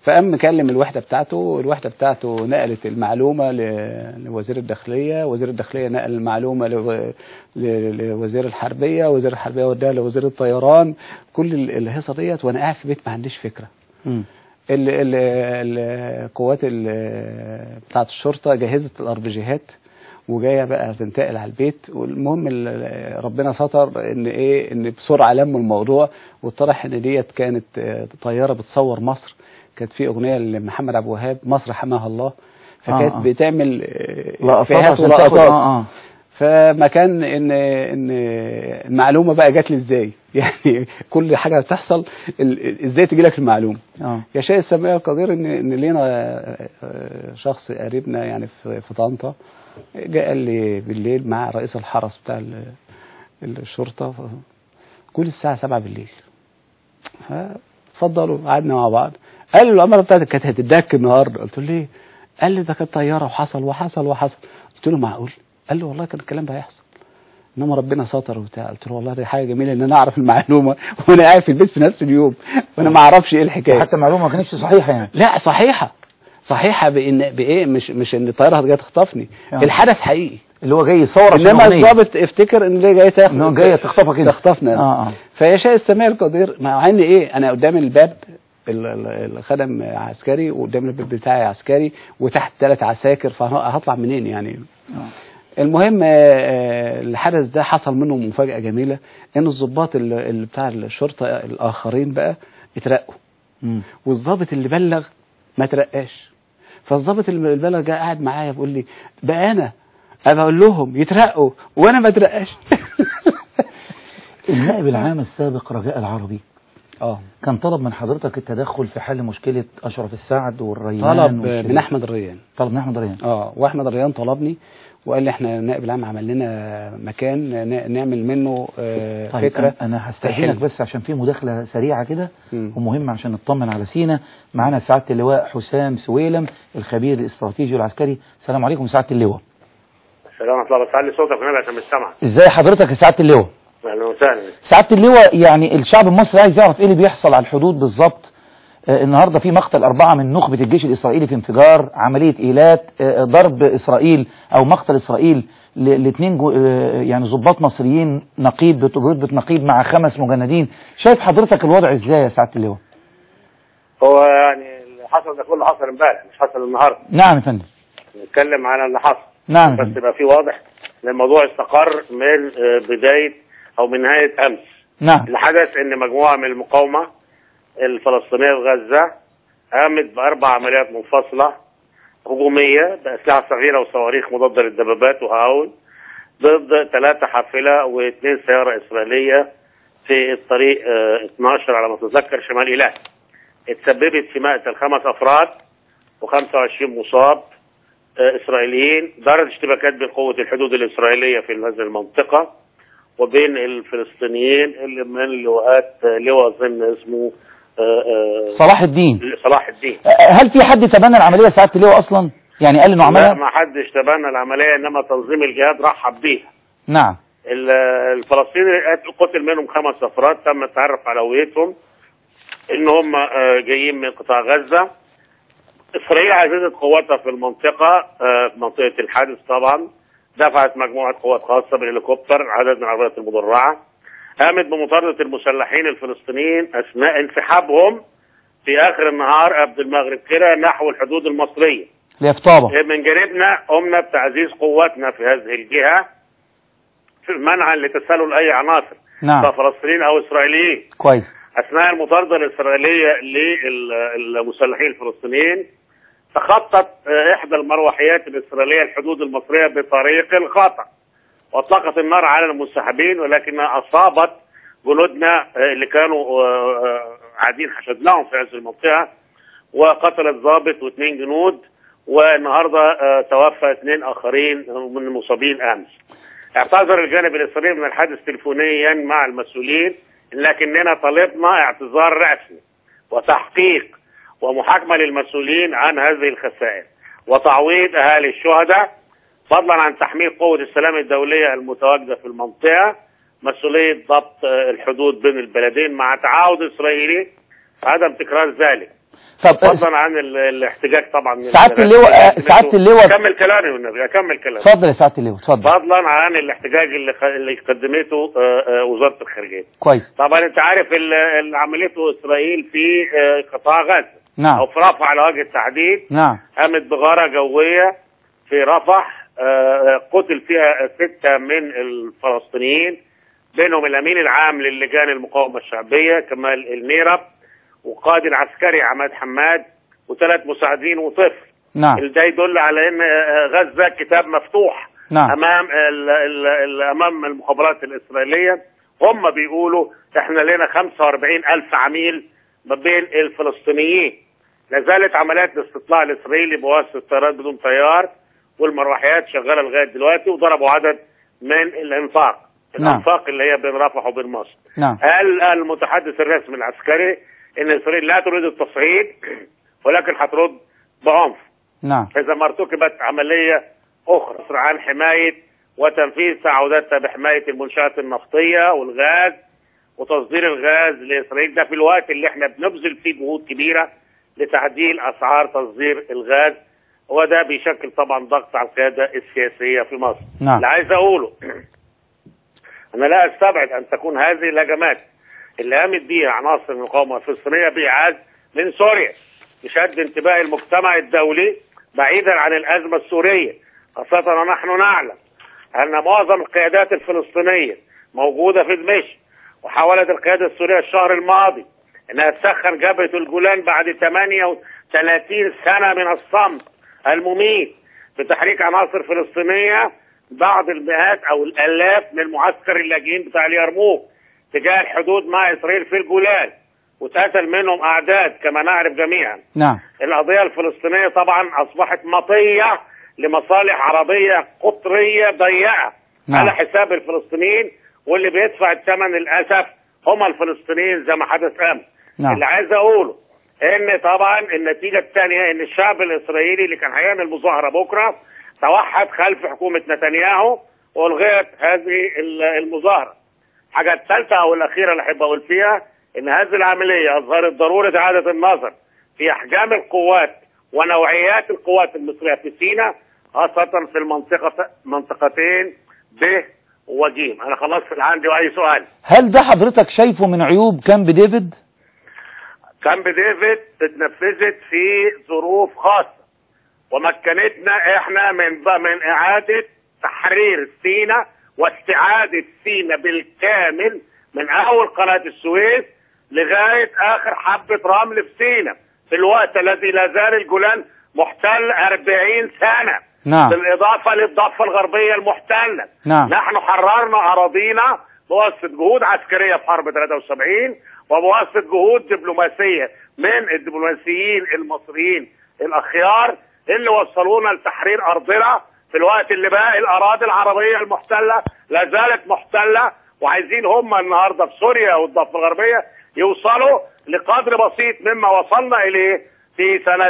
فقام مكلم الوحده بتاعته الوحده بتاعته نقلت المعلومه ل- لوزير الداخليه وزير الداخليه نقل المعلومه لو- ل- لوزير الحربيه وزير الحربيه وداها لوزير الطيران كل ال- الهيصه ديت وانا قاعد في بيت ما عنديش فكره مم. ال- ال- القوات ال- بتاعت الشرطه جهزت الاربجيهات وجايه بقى تنتقل على البيت والمهم ال- ربنا ستر ان ايه ان بسرعه لموا الموضوع واتضح ان ديت كانت آه، طياره بتصور مصر كانت في اغنيه لمحمد عبد الوهاب مصر حماها الله فكانت آه، آه. بتعمل آه، لقطات إفيهات عشان تاخد ولقطات اه اه فما كان ان ان المعلومه بقى جات لي ازاي يعني كل حاجه بتحصل ال- ازاي تجي لك المعلومه اه يشاء السماء القدير ان ان لينا آه، آه، شخص قريبنا يعني في في طنطا جاء قال لي بالليل مع رئيس الحرس بتاع ال- الشرطه ف- كل الساعه 7 بالليل فاتفضلوا قعدنا مع بعض قال له العماره بتاعتك كانت هتدك النهارده قلت له ليه؟ قال لي ده كانت طياره وحصل وحصل وحصل قلت له معقول؟ قال له والله كان الكلام ده هيحصل انما ربنا ستر وبتاع قلت له والله دي حاجه جميله ان انا اعرف المعلومه وانا قاعد في البيت في نفس اليوم وانا ما اعرفش ايه الحكايه حتى المعلومه ما كانتش صحيحه يعني لا صحيحه صحيحه بان بايه مش مش ان الطياره جايه تخطفني آه. الحدث حقيقي اللي هو جاي يصور عشان انما أغنية. الضابط افتكر ان اللي جاي تاخد إن هو جاية تخطفك أنت. تخطفنا اه اه فيشاء السماء القدير مع ان ايه انا قدام الباب ال- ال- الخدم عسكري وقدام الباب بتاعي عسكري وتحت ثلاث عساكر فهطلع منين يعني المهم آه، آه، الحدث ده حصل منه مفاجأة جميلة ان الضباط اللي اللي بتاع الشرطة الاخرين بقى اترقوا مم. والضابط اللي بلغ ما ترقاش فالضابط اللي بلغ جه قاعد معايا بيقول لي بقى انا انا بقول لهم يترقوا وانا ما اترقاش النائب العام السابق رجاء العربي اه كان طلب من حضرتك التدخل في حل مشكله اشرف السعد والريان طلب والشريف. من احمد الريان طلب من احمد ريان اه واحمد الريان طلبني وقال لي احنا النائب العام عمل لنا مكان ن- نعمل منه آه، طيب فكره أنا- انا هستأذنك تحل. بس عشان في مداخله سريعه كده مم. ومهمه عشان نطمن على سينا معانا سعاده اللواء حسام سويلم الخبير الاستراتيجي والعسكري السلام عليكم سعاده اللواء السلام ورحمه الله بس علي صوتك هنا عشان مش سامع ازاي حضرتك يا سعاده اللواء اهلا وسهلا سعاده اللواء يعني الشعب المصري عايز يعرف ايه اللي بيحصل على الحدود بالظبط آه، النهارده في مقتل أربعة من نخبة الجيش الإسرائيلي في انفجار عملية إيلات آه، ضرب إسرائيل أو مقتل إسرائيل لاثنين يعني ضباط مصريين نقيب برتبة نقيب مع خمس مجندين شايف حضرتك الوضع إزاي يا سعادة اللواء هو يعني اللي حصل ده كله حصل امبارح مش حصل النهارده نعم يا فندم نتكلم على اللي حصل نعم يا بس فندم يبقى في واضح ان الموضوع استقر من آه، بدايه او من نهايه امس نعم اللي حدث ان مجموعه من المقاومه الفلسطينيه في غزه قامت باربع عمليات منفصله هجوميه باسلحه صغيره وصواريخ مضاده للدبابات وهاون ضد ثلاثه حافله واثنين سياره اسرائيليه في الطريق آه، 12 على ما اتذكر شمال ايلات اتسببت في مقتل خمس افراد و25 مصاب آه، اسرائيليين دارت اشتباكات بين قوه الحدود الاسرائيليه في هذه المنطقه وبين الفلسطينيين اللي من لواءات آه، لواء اظن اسمه آه، آه، صلاح الدين صلاح الدين آه، هل في حد تبنى العملية يا سعادة اللواء أصلا يعني قال إنه لا عملها ما حدش تبنى العمليه انما تنظيم الجهاد رحب بيها نعم ال- الفلسطيني قتل منهم خمس افراد تم التعرف على هويتهم ان هم آه، جايين من قطاع غزه اسرائيل عززت قواتها في المنطقه آه، في منطقه الحادث طبعا دفعت مجموعه قوات خاصه بالهليكوبتر عدد من العربيات المدرعه قامت بمطارده المسلحين الفلسطينيين اثناء انسحابهم في اخر النهار قبل المغرب كده نحو الحدود المصريه ليفطابة من جانبنا قمنا بتعزيز قواتنا في هذه الجهه في منعا لتسلل اي عناصر نعم سواء فلسطينيين او اسرائيليين كويس اثناء المطارده الاسرائيليه للمسلحين الفلسطينيين تخطت آه، احدى المروحيات الاسرائيليه الحدود المصريه بطريق خطا واطلقت النار على المنسحبين ولكنها اصابت جنودنا آه، اللي كانوا آه، آه، قاعدين حشدناهم في هذه المنطقه وقتلت ضابط واثنين جنود والنهارده آه، توفى اثنين اخرين من المصابين امس. اعتذر الجانب الاسرائيلي من الحادث تليفونيا مع المسؤولين لكننا طلبنا اعتذار رسمي وتحقيق ومحاكمه للمسؤولين عن هذه الخسائر وتعويض اهالي الشهداء فضلا عن تحميل قوه السلام الدوليه المتواجده في المنطقه مسؤوليه ضبط آه، الحدود بين البلدين مع تعاون اسرائيلي عدم تكرار ذلك طب فضلا عن ال- الاحتجاج طبعا من سعادة اللواء- الغاز. سعادة اللواء- اكمل كلامي والنبي اكمل كلامي اتفضل يا سعاده اللواء اتفضل فضلا عن الاحتجاج اللي خ- اللي قدمته آه، آه، وزاره الخارجيه كويس طبعا انت عارف ال- اللي عملته اسرائيل في آه، قطاع غزه نعم. او في رفح على وجه التحديد نعم قامت بغاره جويه في رفح آه، قتل فيها سته من الفلسطينيين بينهم الامين العام للجان المقاومه الشعبيه كمال النيرب وقائد العسكري عماد حماد وثلاث مساعدين وطفل نعم ده يدل على ان آه، غزه كتاب مفتوح نعم. امام ال ال ال امام المخابرات الاسرائيليه هم بيقولوا احنا لنا 45 الف عميل ما بين الفلسطينيين لا زالت عمليات الاستطلاع الاسرائيلي بواسطه طيارات بدون طيار والمروحيات شغاله لغايه دلوقتي وضربوا عدد من الانفاق نعم. الانفاق اللي هي بين رفح وبين مصر نعم قال المتحدث الرسمي العسكري ان اسرائيل لا تريد التصعيد ولكن هترد بعنف نعم إذا ما ارتكبت عملية أخرى عن حماية وتنفيذ تعهداتها بحماية المنشآت النفطية والغاز وتصدير الغاز لإسرائيل ده في الوقت اللي احنا بنبذل فيه جهود كبيرة لتعديل أسعار تصدير الغاز وده بيشكل طبعا ضغط على القيادة السياسية في مصر نعم. اللي عايز أقوله أنا لا أستبعد أن تكون هذه الهجمات اللي قامت بيها عناصر المقاومة الفلسطينية بإعادة من سوريا لشد انتباه المجتمع الدولي بعيدا عن الأزمة السورية خاصة ونحن نعلم أن معظم القيادات الفلسطينية موجودة في دمشق وحاولت القيادة السورية الشهر الماضي أنها تسخن جبهة الجولان بعد 38 سنة من الصمت المميت بتحريك عناصر فلسطينية بعض المئات أو الآلاف من معسكر اللاجئين بتاع اليرموك تجاه الحدود مع إسرائيل في الجولان واتقتل منهم أعداد كما نعرف جميعا نعم القضية الفلسطينية طبعا أصبحت مطية لمصالح عربية قطرية ضيقة نعم. على حساب الفلسطينيين واللي بيدفع الثمن للأسف هم الفلسطينيين زي ما حدث أمس نعم. اللي عايز أقوله إن طبعا النتيجة الثانية إن الشعب الإسرائيلي اللي كان هيعمل مظاهرة بكرة توحد خلف حكومة نتنياهو وألغيت هذه ال- المظاهرة الحاجة الثالثة أو الأخيرة اللي أحب أقول فيها إن هذه العملية أظهرت ضرورة إعادة النظر في أحجام القوات ونوعيات القوات المصرية في سيناء خاصة في المنطقة منطقتين ب وجيم أنا خلصت اللي عندي وأي سؤال هل ده حضرتك شايفه من عيوب كامب ديفيد كامب ديفيد اتنفذت في ظروف خاصة ومكنتنا احنا من من اعادة تحرير سينا واستعادة سينا بالكامل من اول قناة السويس لغاية اخر حبة رمل في سينا في الوقت الذي لا زال الجولان محتل 40 سنة نعم. بالاضافة للضفة الغربية المحتلة نعم. نحن حررنا اراضينا بواسطة جهود عسكرية في حرب 73 وبواسطة جهود دبلوماسية من الدبلوماسيين المصريين الاخيار اللي وصلونا لتحرير ارضنا في الوقت اللي باقي الاراضي العربية المحتلة لا زالت محتلة وعايزين هم النهاردة في سوريا والضفة الغربية يوصلوا لقدر بسيط مما وصلنا اليه في سنة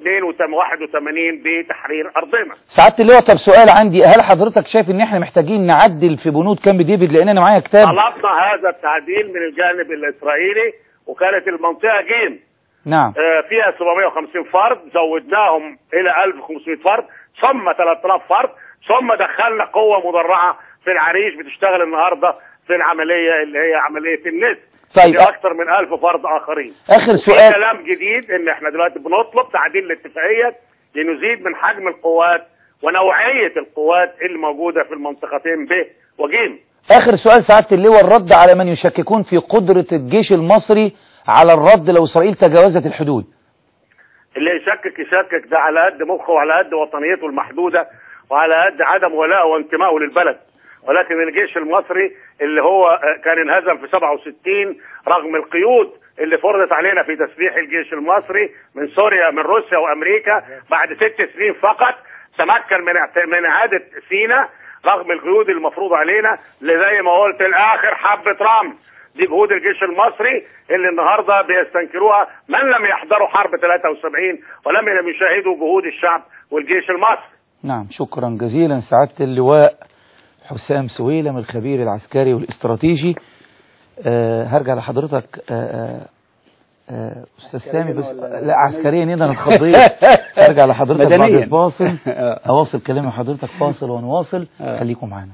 82 بتحرير ارضنا سعادة اللواء طب سؤال عندي هل حضرتك شايف ان احنا محتاجين نعدل في بنود كامب ديفيد لان انا معايا كتاب طلبنا هذا التعديل من الجانب الاسرائيلي وكانت المنطقه جيم نعم آه، فيها 750 فرد زودناهم الى 1500 فرد ثم 3000 فرد ثم دخلنا قوه مدرعه في العريش بتشتغل النهارده في العمليه اللي هي عمليه النسب طيب. في اكثر من 1000 فرد اخرين اخر في سؤال كلام جديد ان احنا دلوقتي بنطلب تعديل الاتفاقيه لنزيد من حجم القوات ونوعيه القوات اللي موجوده في المنطقتين ب وجيم اخر سؤال سعادة اللواء الرد على من يشككون في قدرة الجيش المصري على الرد لو اسرائيل تجاوزت الحدود اللي يشكك يشكك ده على قد مخه وعلى قد وطنيته المحدوده وعلى قد عدم ولائه وانتمائه للبلد ولكن الجيش المصري اللي هو آه، كان انهزم في 67 رغم القيود اللي فرضت علينا في تسليح الجيش المصري من سوريا من روسيا وامريكا بعد ست سنين فقط تمكن من اعت- من اعاده سيناء رغم القيود المفروضه علينا اللي زي ما قلت الاخر حبه رمل دي جهود الجيش المصري اللي النهارده بيستنكروها من لم يحضروا حرب 73 ولم لم يشاهدوا جهود الشعب والجيش المصري نعم شكرا جزيلا سعادة اللواء حسام سويلم الخبير العسكري والاستراتيجي أه هرجع لحضرتك أه آه، آه، استاذ سامي بس لا عسكريا ايه ده انا اتخضيت ارجع لحضرتك بعد مدنياً. الفاصل اواصل كلامي حضرتك فاصل ونواصل خليكم معانا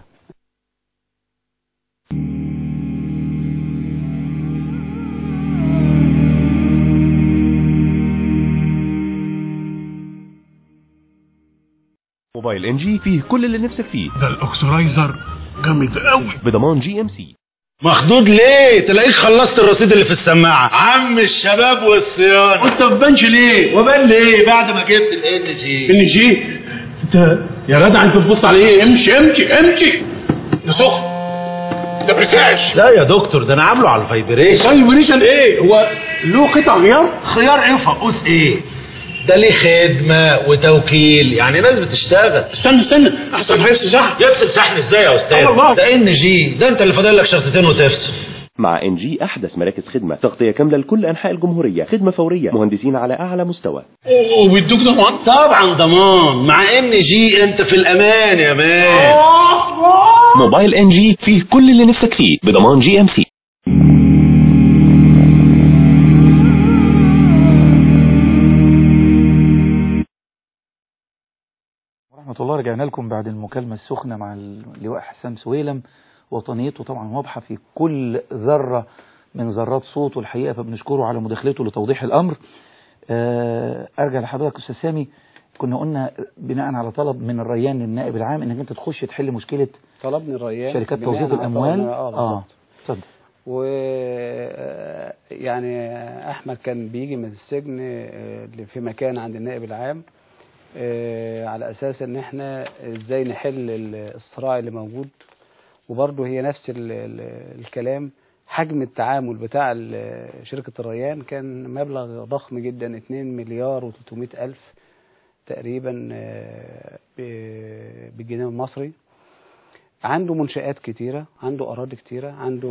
موبايل ان جي فيه كل اللي نفسك فيه ده الاكسرايزر جامد قوي بضمان جي ام سي مخدود ليه تلاقيك خلصت الرصيد اللي في السماعه عم الشباب والصيانه وانت ما بانش ليه وبان ليه بعد ما جبت الان جي ان جي انت يا جدع انت بتبص على ايه امشي امشي امشي ده سخن ده بريتاش لا يا دكتور ده انا عامله على الفايبريشن فايبريشن ايه هو له قطع غيار خيار ايه وفقوس ايه ده ليه خدمه وتوكيل يعني ناس بتشتغل استنى استنى احسن هيفصل صح يفصل شحن ازاي يا استاذ الله. ده ان جي ده انت اللي فاضل لك شرطتين وتفصل مع ان جي احدث مراكز خدمه تغطيه كامله لكل انحاء الجمهوريه خدمه فوريه مهندسين على اعلى مستوى وبيدوك ضمان طبعا ضمان مع ان جي انت في الامان يا مان موبايل ان جي فيه كل اللي نفسك فيه بضمان جي ام سي ورحمة الله رجعنا لكم بعد المكالمة السخنة مع اللواء حسام سويلم وطنيته طبعا واضحة في كل ذرة من ذرات صوته الحقيقة فبنشكره على مداخلته لتوضيح الأمر آه، أرجع لحضرتك أستاذ سامي كنا قلنا بناء على طلب من الريان للنائب العام انك انت تخش تحل مشكلة طلبني الريان شركات بناء توظيف على الأموال طلبنا- اه بالظبط اتفضل و يعني احمد كان بيجي من السجن آه، اللي في مكان عند النائب العام آه، على اساس ان احنا ازاي نحل ال- الصراع اللي موجود وبرضه هي نفس ال ال الكلام حجم التعامل بتاع ال- شركة الريان كان مبلغ ضخم جدا 2 مليار و300 ألف تقريبا آه، ب- بالجنيه المصري عنده منشآت كتيرة عنده أراضي كتيرة عنده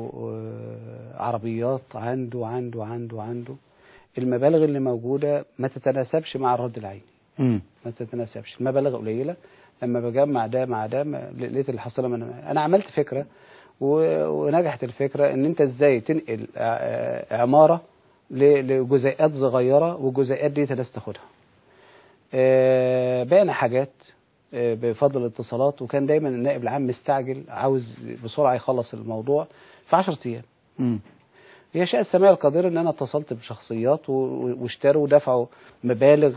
آه، عربيات عنده عنده عنده عنده المبالغ اللي موجودة ما تتناسبش مع الرد العيني مم. ما تتناسبش المبالغ قليلة لما بجمع ده مع ده ما- لقيت الحصيلة من أنا عملت فكرة و- ونجحت الفكرة إن أنت إزاي تنقل ع- آه، عمارة ل- لجزيئات صغيرة والجزيئات دي الناس تاخدها آه، بعنا حاجات آه، بفضل الاتصالات وكان دايما النائب العام مستعجل عاوز بسرعة يخلص الموضوع في 10 أيام مم. هي شاء السماء القدير ان انا اتصلت بشخصيات و- و- واشتروا ودفعوا مبالغ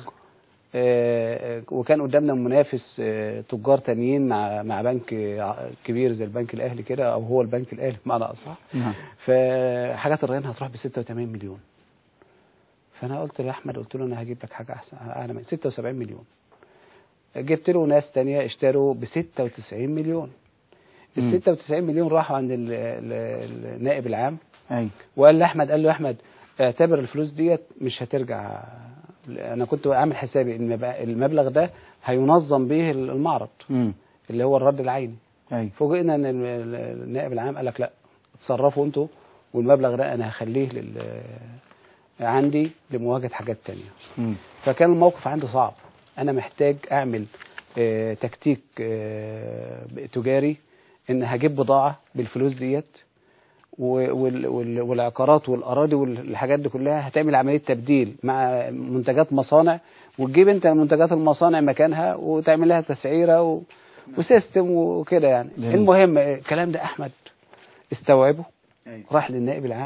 آه، آه، وكان قدامنا منافس آه، تجار تانيين مع مع بنك ع- كبير زي البنك الاهلي كده او هو البنك الاهلي بمعنى اصح نعم فحاجات الرهان هتروح ب 86 مليون فانا قلت لاحمد قلت له انا هجيب لك حاجه احسن اعلى من 76 مليون جبت له ناس تانية اشتروا ب 96 مليون ال مم. 96 مليون راحوا عند ال- ال- النائب العام أي وقال لاحمد قال له يا احمد اعتبر الفلوس ديت مش هترجع انا كنت عامل حسابي ان المب- المبلغ ده هينظم به المعرض مم. اللي هو الرد العيني أي فوجئنا ان ال- ال- النائب العام قال لك لا اتصرفوا انتوا والمبلغ ده انا هخليه لل عندي لمواجهه حاجات تانية مم. فكان الموقف عندي صعب انا محتاج اعمل آه، تكتيك آه، تجاري ان هجيب بضاعه بالفلوس ديت و- وال- وال- والعقارات والاراضي والحاجات دي كلها هتعمل عمليه تبديل مع منتجات مصانع وتجيب انت منتجات المصانع مكانها وتعمل لها تسعيره و... وسيستم وكده يعني جميل. المهم آه، الكلام ده احمد استوعبه أيوة. راح للنائب العام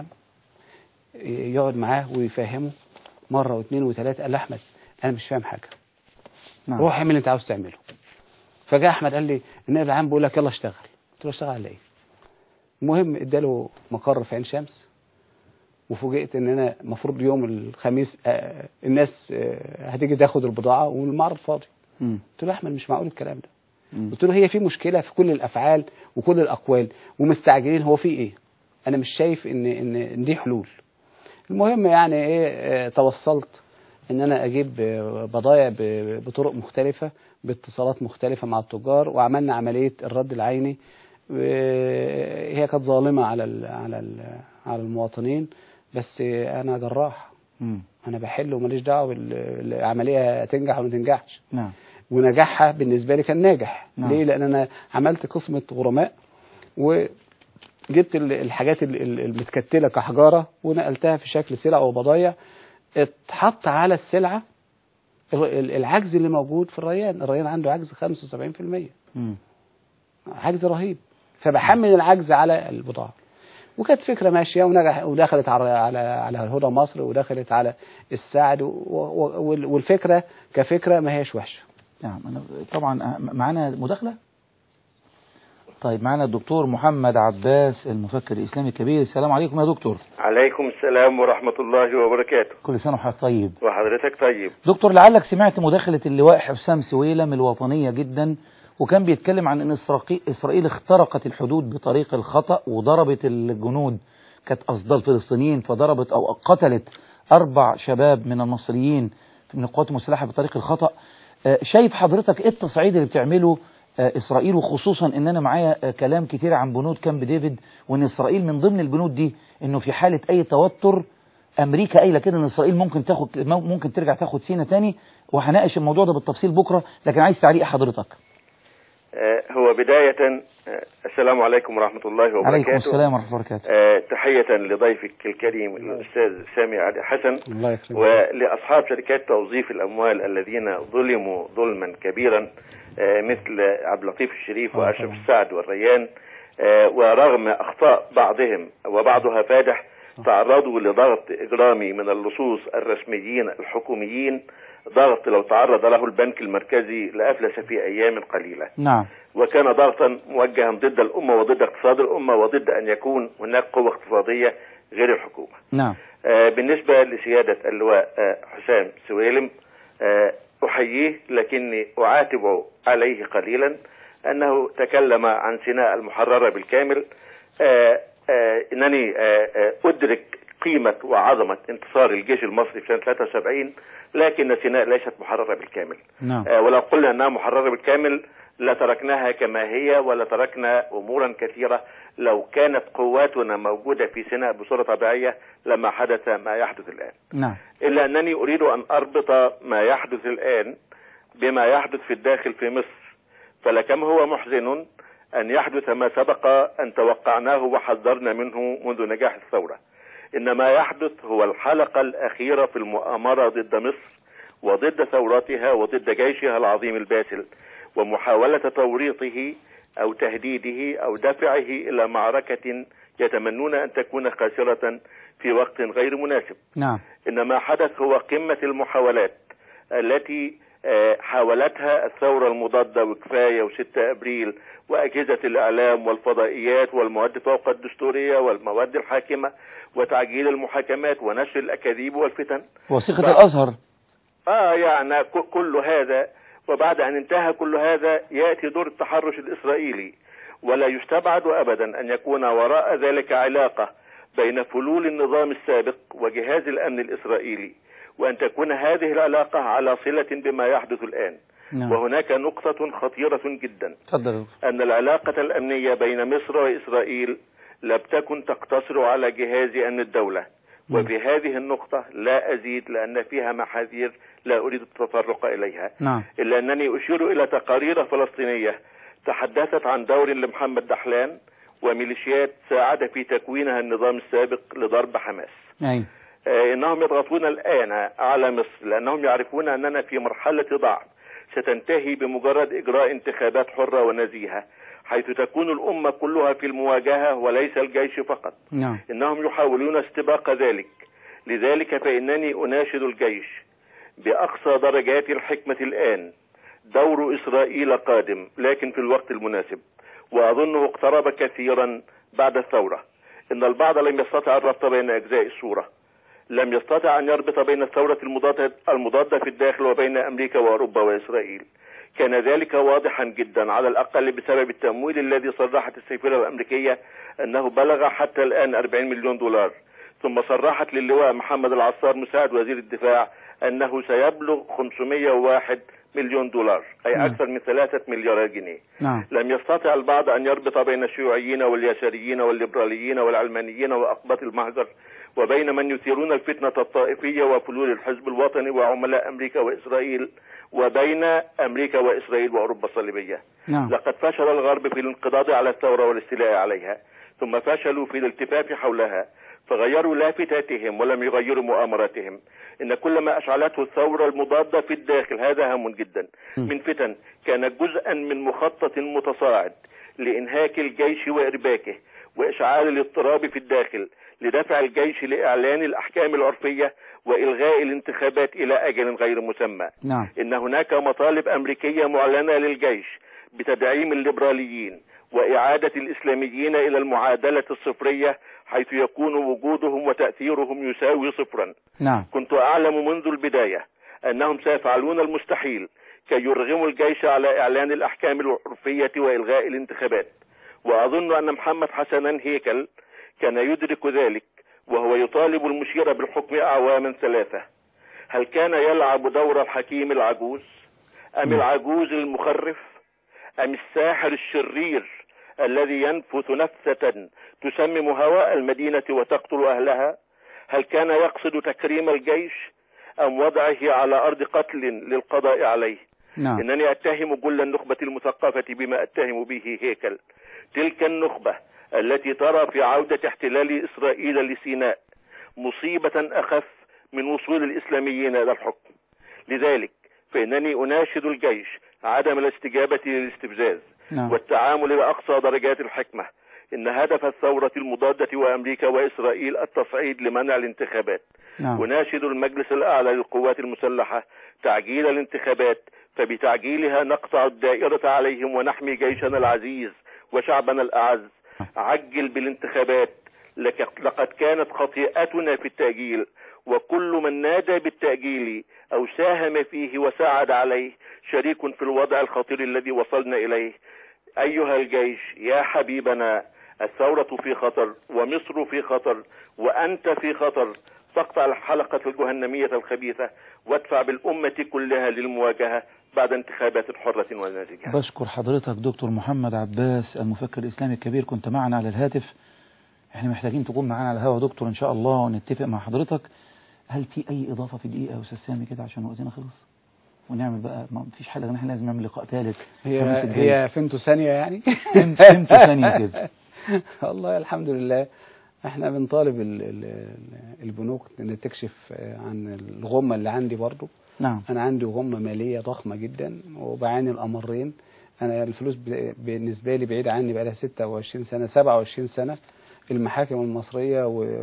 يقعد معاه ويفهمه مره واثنين وثلاثه قال له احمد انا مش فاهم حاجه نعم. روح اعمل اللي انت عاوز تعمله فجاء احمد قال لي النائب العام بيقول لك يلا اشتغل قلت له اشتغل على ايه المهم اداله مقر في عين شمس وفوجئت ان انا المفروض يوم الخميس آه، الناس آه، هتيجي تاخد البضاعه والمعرض فاضي مم. قلت له يا احمد مش معقول الكلام ده مم. قلت له هي في مشكله في كل الافعال وكل الاقوال ومستعجلين هو في ايه انا مش شايف ان ان إن دي حلول المهم يعني ايه آه، توصلت ان انا اجيب آه، بضايع ب- بطرق مختلفه باتصالات مختلفه مع التجار وعملنا عمليه الرد العيني آه، هي كانت ظالمه على ال على ال على المواطنين بس آه، انا جراح مم. انا بحل وماليش دعوه بالعمليه تنجح ولا ما تنجحش نعم ونجاحها بالنسبه لي كان ناجح نعم. ليه لان انا عملت قسمه غرماء جبت ال- الحاجات ال- ال- المتكتله كحجاره ونقلتها في شكل سلع وبضايع اتحط على السلعه ال- ال- العجز اللي موجود في الريان الريان عنده عجز 75% مم. عجز رهيب فبحمل العجز على البضاعه وكانت فكره ماشيه ونجح ودخلت على على على هدى مصر ودخلت على السعد و- و- وال- والفكره كفكره ما هيش وحشه نعم أنا طبعا معانا مداخلة طيب معانا الدكتور محمد عباس المفكر الإسلامي الكبير السلام عليكم يا دكتور عليكم السلام ورحمة الله وبركاته كل سنة وحضرتك طيب وحضرتك طيب دكتور لعلك سمعت مداخلة اللواء حسام سويلم الوطنية جدا وكان بيتكلم عن ان إسرائيل- اسرائيل اخترقت الحدود بطريق الخطأ وضربت الجنود كانت قصدها الفلسطينيين فضربت او قتلت اربع شباب من المصريين من القوات المسلحة بطريق الخطأ آه، شايف حضرتك ايه التصعيد اللي بتعمله آه، اسرائيل وخصوصا ان انا معايا آه، كلام كتير عن بنود كامب ديفيد وان اسرائيل من ضمن البنود دي انه في حالة اي توتر امريكا قايله كده ان اسرائيل ممكن تاخد ممكن ترجع تاخد سينا تاني وهناقش الموضوع ده بالتفصيل بكره لكن عايز تعليق حضرتك آه، هو بداية آه، السلام عليكم ورحمة الله وبركاته عليكم السلام ورحمه الله وبركاته آه، تحية لضيفك الكريم الأستاذ سامي علي حسن الله يكرمك ولأصحاب شركات توظيف الأموال الذين ظلموا ظلما كبيرا آه، مثل عبد اللطيف الشريف وأشرف السعد والريان آه، ورغم أخطاء بعضهم وبعضها فادح تعرضوا لضغط إجرامي من اللصوص الرسميين الحكوميين ضغط لو تعرض له البنك المركزي لأفلس في أيام قليلة نعم وكان ضغطا موجها ضد الأمة وضد اقتصاد الأمة وضد أن يكون هناك قوة اقتصادية غير الحكومة نعم آه، بالنسبة لسيادة اللواء آه، حسام سويلم آه، أحييه لكني أعاتب عليه قليلا أنه تكلم عن سيناء المحررة بالكامل آه، آه، أنني آه، آه، أدرك قيمة وعظمة انتصار الجيش المصري في سنة 73 لكن سيناء ليست محررة بالكامل نعم آه، ولو قلنا أنها محررة بالكامل لتركناها كما هي ولتركنا أمورا كثيرة لو كانت قواتنا موجودة في سيناء بصورة طبيعية لما حدث ما يحدث الآن نعم إلا أنني أريد أن أربط ما يحدث الآن بما يحدث في الداخل في مصر فلكم هو محزن أن يحدث ما سبق أن توقعناه وحذرنا منه منذ نجاح الثورة إن ما يحدث هو الحلقة الأخيرة في المؤامرة ضد مصر وضد ثوراتها وضد جيشها العظيم الباسل ومحاولة توريطه أو تهديده أو دفعه إلى معركة يتمنون أن تكون خاسرة في وقت غير مناسب نعم إن ما حدث هو قمة المحاولات التي آه، حاولتها الثورة المضادة وكفاية وستة أبريل وأجهزة الإعلام والفضائيات والمواد فوق الدستورية والمواد الحاكمة وتعجيل المحاكمات ونشر الأكاذيب والفتن وثيقة بعد- الازهر آه يعني ك- كل هذا وبعد أن انتهى كل هذا يأتي دور التحرش الإسرائيلي ولا يستبعد أبدا أن يكون وراء ذلك علاقة بين فلول النظام السابق وجهاز الأمن الإسرائيلي وأن تكون هذه العلاقة على صلة بما يحدث الآن نعم وهناك نقطة خطيرة جدا اتفضل يا دكتور. أن العلاقة الأمنية بين مصر وإسرائيل لم تكن تقتصر على جهاز أمن الدولة وفي هذه النقطة لا أزيد لأن فيها محاذير لا أريد التطرق إليها نعم إلا أنني أشير إلى تقارير فلسطينية تحدثت عن دور لمحمد دحلان وميليشيات ساعد في تكوينها النظام السابق لضرب حماس أيوة. آه، إنهم يضغطون الآن على مصر لأنهم يعرفون أننا في مرحلة ضعف ستنتهي بمجرد إجراء انتخابات حرة ونزيهة حيث تكون الأمة كلها في المواجهة وليس الجيش فقط نعم إنهم يحاولون استباق ذلك لذلك فإنني أناشد الجيش بأقصى درجات الحكمة الآن دور إسرائيل قادم لكن في الوقت المناسب وأظنه اقترب كثيرا بعد الثورة إن البعض لم يستطع الربط بين أجزاء الصورة لم يستطع أن يربط بين الثورة المضادة, المضادة في الداخل وبين أمريكا وأوروبا وإسرائيل كان ذلك واضحا جدا على الأقل بسبب التمويل الذي صرحت السفيرة الأمريكية أنه بلغ حتى الآن 40 مليون دولار ثم صرحت للواء محمد العصار مساعد وزير الدفاع أنه سيبلغ 501 مليون دولار أي نعم. أكثر من ثلاثة مليارات جنيه نعم لم يستطع البعض أن يربط بين الشيوعيين واليساريين والليبراليين والعلمانيين وأقباط المهجر وبين من يثيرون الفتنة الطائفية وفلول الحزب الوطني وعملاء أمريكا وإسرائيل وبين أمريكا وإسرائيل وأوروبا الصليبية نعم لقد فشل الغرب في الانقضاض على الثورة والاستيلاء عليها ثم فشلوا في الالتفاف حولها فغيروا لافتاتهم ولم يغيروا مؤامراتهم ان كل ما اشعلته الثوره المضاده في الداخل هذا هام جدا من فتن كانت جزءا من مخطط متصاعد لانهاك الجيش وارباكه واشعال الاضطراب في الداخل لدفع الجيش لاعلان الاحكام العرفيه والغاء الانتخابات الى اجل غير مسمى نعم ان هناك مطالب امريكيه معلنه للجيش بتدعيم الليبراليين واعاده الاسلاميين الى المعادله الصفريه حيث يكون وجودهم وتاثيرهم يساوي صفرا نعم كنت اعلم منذ البدايه انهم سيفعلون المستحيل كي يرغموا الجيش على اعلان الاحكام العرفيه والغاء الانتخابات واظن ان محمد حسنا هيكل كان يدرك ذلك وهو يطالب المشير بالحكم اعواما ثلاثه هل كان يلعب دور الحكيم العجوز ام العجوز المخرف ام الساحر الشرير الذي ينفث نفثة تسمم هواء المدينة وتقتل أهلها هل كان يقصد تكريم الجيش أم وضعه على أرض قتل للقضاء عليه نعم إنني أتهم كل النخبة المثقفة بما أتهم به هيكل تلك النخبة التي ترى في عودة احتلال إسرائيل لسيناء مصيبة أخف من وصول الإسلاميين إلى الحكم لذلك فإنني أناشد الجيش عدم الاستجابة للاستفزاز نعم. والتعامل بأقصى درجات الحكمة إن هدف الثورة المضادة وأمريكا وإسرائيل التصعيد لمنع الانتخابات نعم. وناشد المجلس الأعلى للقوات المسلحة تعجيل الانتخابات فبتعجيلها نقطع الدائرة عليهم ونحمي جيشنا العزيز وشعبنا الأعز عجل بالانتخابات لك- لقد كانت خطيئتنا في التأجيل وكل من نادى بالتأجيل أو ساهم فيه وساعد عليه شريك في الوضع الخطير الذي وصلنا إليه أيها الجيش يا حبيبنا الثورة في خطر ومصر في خطر وأنت في خطر تقطع الحلقة الجهنمية الخبيثة وادفع بالأمة كلها للمواجهة بعد انتخابات حرة ونازجة بشكر حضرتك دكتور محمد عباس المفكر الإسلامي الكبير كنت معنا على الهاتف احنا محتاجين تكون معنا على الهواء دكتور إن شاء الله ونتفق مع حضرتك هل في أي إضافة في دقيقة يا أستاذ سامي كده عشان وقتنا خلص ونعمل بقى ما فيش حل غير إن احنا لازم نعمل لقاء ثالث هي الخميس الجاي. هي فهمتوا ثانية يعني فهمت- فهمت ثانية كده. والله الحمد لله احنا بنطالب ال- ال- ال- البنوك ان تكشف عن الغمة اللي عندي برضو نعم انا عندي غمة مالية ضخمة جدا وبعاني الامرين انا الفلوس ب- بالنسبة لي بعيدة عني بقى لها 26 سنة 27 سنة المحاكم المصرية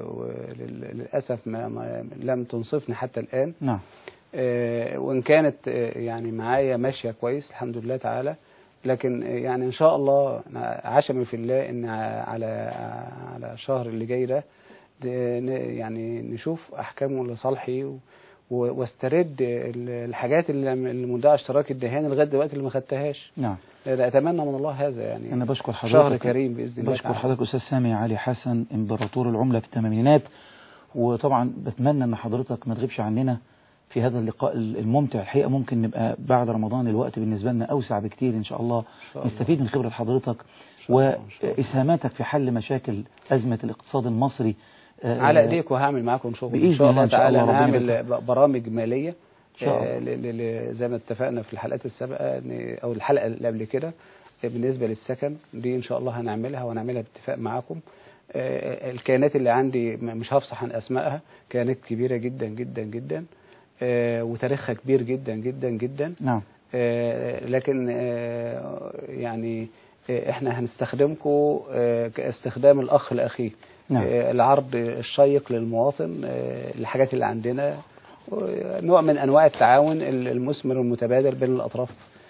وللأسف ما ما لم تنصفني حتى الآن نعم آه، وإن كانت آه، يعني معايا ماشية كويس الحمد لله تعالى لكن آه، يعني إن شاء الله أنا عشمي في الله إن ع- على على الشهر اللي جاي ده د- ن- يعني نشوف أحكامه لصالحي و- و- واسترد ال- الحاجات اللي المدعي اشتراك الدهان لغاية دلوقتي اللي ما خدتهاش نعم لا، أتمنى من الله هذا يعني أنا بشكر حضرتك شهر كريم بإذن الله بشكر تعالى. حضرتك أستاذ سامي علي حسن إمبراطور العملة في الثمانينات وطبعا بتمنى أن حضرتك ما تغيبش عننا في هذا اللقاء الممتع الحقيقة ممكن نبقى بعد رمضان الوقت بالنسبة لنا أوسع بكتير إن شاء الله شاء الله. نستفيد من خبرة حضرتك وإسهاماتك في حل مشاكل أزمة الاقتصاد المصري آه، على ايديك وهعمل معاكم شغل بإذن ان شاء الله الله إن شاء تعالى الله انا ربنا هعمل ب- برامج ماليه إن شاء آه، ل- ل- ل- زي ما اتفقنا في الحلقات السابقه إن- او الحلقه اللي قبل كده آه، بالنسبه للسكن دي ان شاء الله هنعملها ونعملها باتفاق معاكم آه، الكيانات اللي عندي م- مش هفصح عن اسمائها كيانات كبيره جدا جدا جدا آه، وتاريخها كبير جدا جدا جدا نعم آه، لكن آه، يعني آه، احنا هنستخدمكم آه، كاستخدام الاخ لاخيه نعم. آه، العرض الشيق للمواطن آه، الحاجات اللي عندنا نوع من انواع التعاون المثمر المتبادل بين الاطراف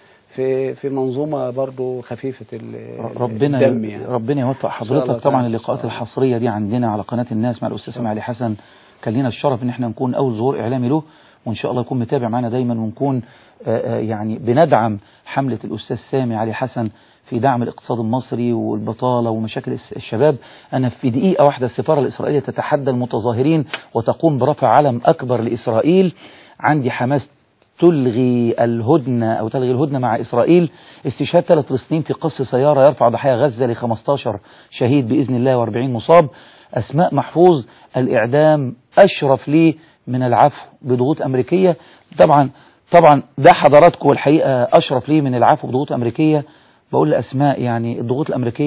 في في منظومه برضو خفيفه ال- ربنا الدم يعني ربنا يوفق إن شاء الله حضرتك طبعا تعالى. اللقاءات الحصريه دي عندنا على قناه الناس مع الاستاذ سامي علي حسن كان لنا الشرف ان احنا نكون اول ظهور اعلامي له وان شاء الله يكون متابع معنا دايما ونكون آه، آه، يعني بندعم حمله الاستاذ سامي علي حسن في دعم الاقتصاد المصري والبطاله ومشاكل الس- الشباب انا في دقيقه واحده السفاره الاسرائيليه تتحدى المتظاهرين وتقوم برفع علم اكبر لاسرائيل عندي حماس تلغي الهدنة أو تلغي الهدنة مع إسرائيل استشهاد ثلاث فلسطينيين في قصف سيارة يرفع ضحايا غزة ل 15 شهيد بإذن الله و40 مصاب أسماء محفوظ الإعدام أشرف لي من العفو بضغوط أمريكية طبعا طبعا ده حضراتكم الحقيقة أشرف لي من العفو بضغوط أمريكية بقول لأسماء يعني الضغوط الأمريكية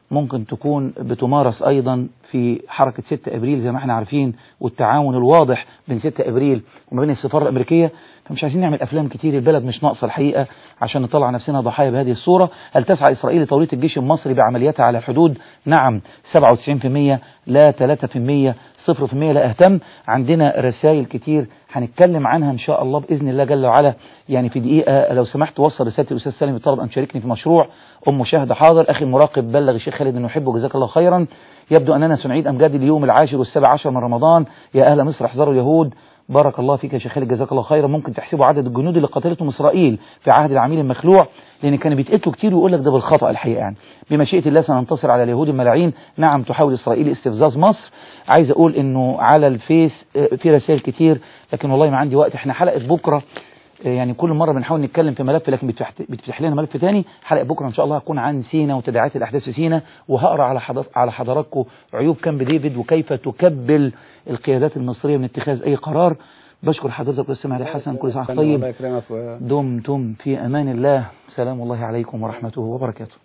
ممكن تكون بتمارس أيضا في حركة 6 أبريل زي ما احنا عارفين والتعاون الواضح بين 6 أبريل وما بين السفارة الأمريكية فمش عايزين نعمل أفلام كتير البلد مش ناقصة الحقيقة عشان نطلع نفسنا ضحايا بهذه الصورة هل تسعى إسرائيل لتوريط الجيش المصري بعملياتها على الحدود نعم 97% لا 3% 0% لا أهتم عندنا رسائل كتير هنتكلم عنها إن شاء الله بإذن الله جل وعلا يعني في دقيقة لو سمحت وصل رسالة الأستاذ سالم الطلب أن تشاركني في مشروع أم مشاهدة حاضر أخي المراقب بلغ الشيخ خالد أنه يحبه جزاك الله خيرا يبدو أننا سنعيد أمجاد اليوم العاشر والسابع عشر من رمضان يا أهل مصر احذروا اليهود بارك الله فيك يا شيخ خالد جزاك الله خيرا ممكن تحسبوا عدد الجنود اللي قتلتهم إسرائيل في عهد العميل المخلوع لأن كانوا بيتقتلوا كتير ويقول لك ده بالخطأ الحقيقة يعني بمشيئة الله سننتصر على اليهود الملاعين نعم تحاول إسرائيل استفزاز مصر عايز أقول إنه على الفيس في رسائل كتير لكن والله ما عندي وقت احنا حلقة بكرة يعني كل مرة بنحاول نتكلم في ملف لكن بتفتح لنا ملف تاني حلقة بكرة إن شاء الله هتكون عن سينا وتداعيات الأحداث في سينا وهقرأ على على حضراتكم عيوب كامب ديفيد وكيف تكبل القيادات المصرية من اتخاذ أي قرار بشكر حضرتك أستاذ علي حسن كل سنة طيب دمتم في أمان الله سلام الله عليكم ورحمته وبركاته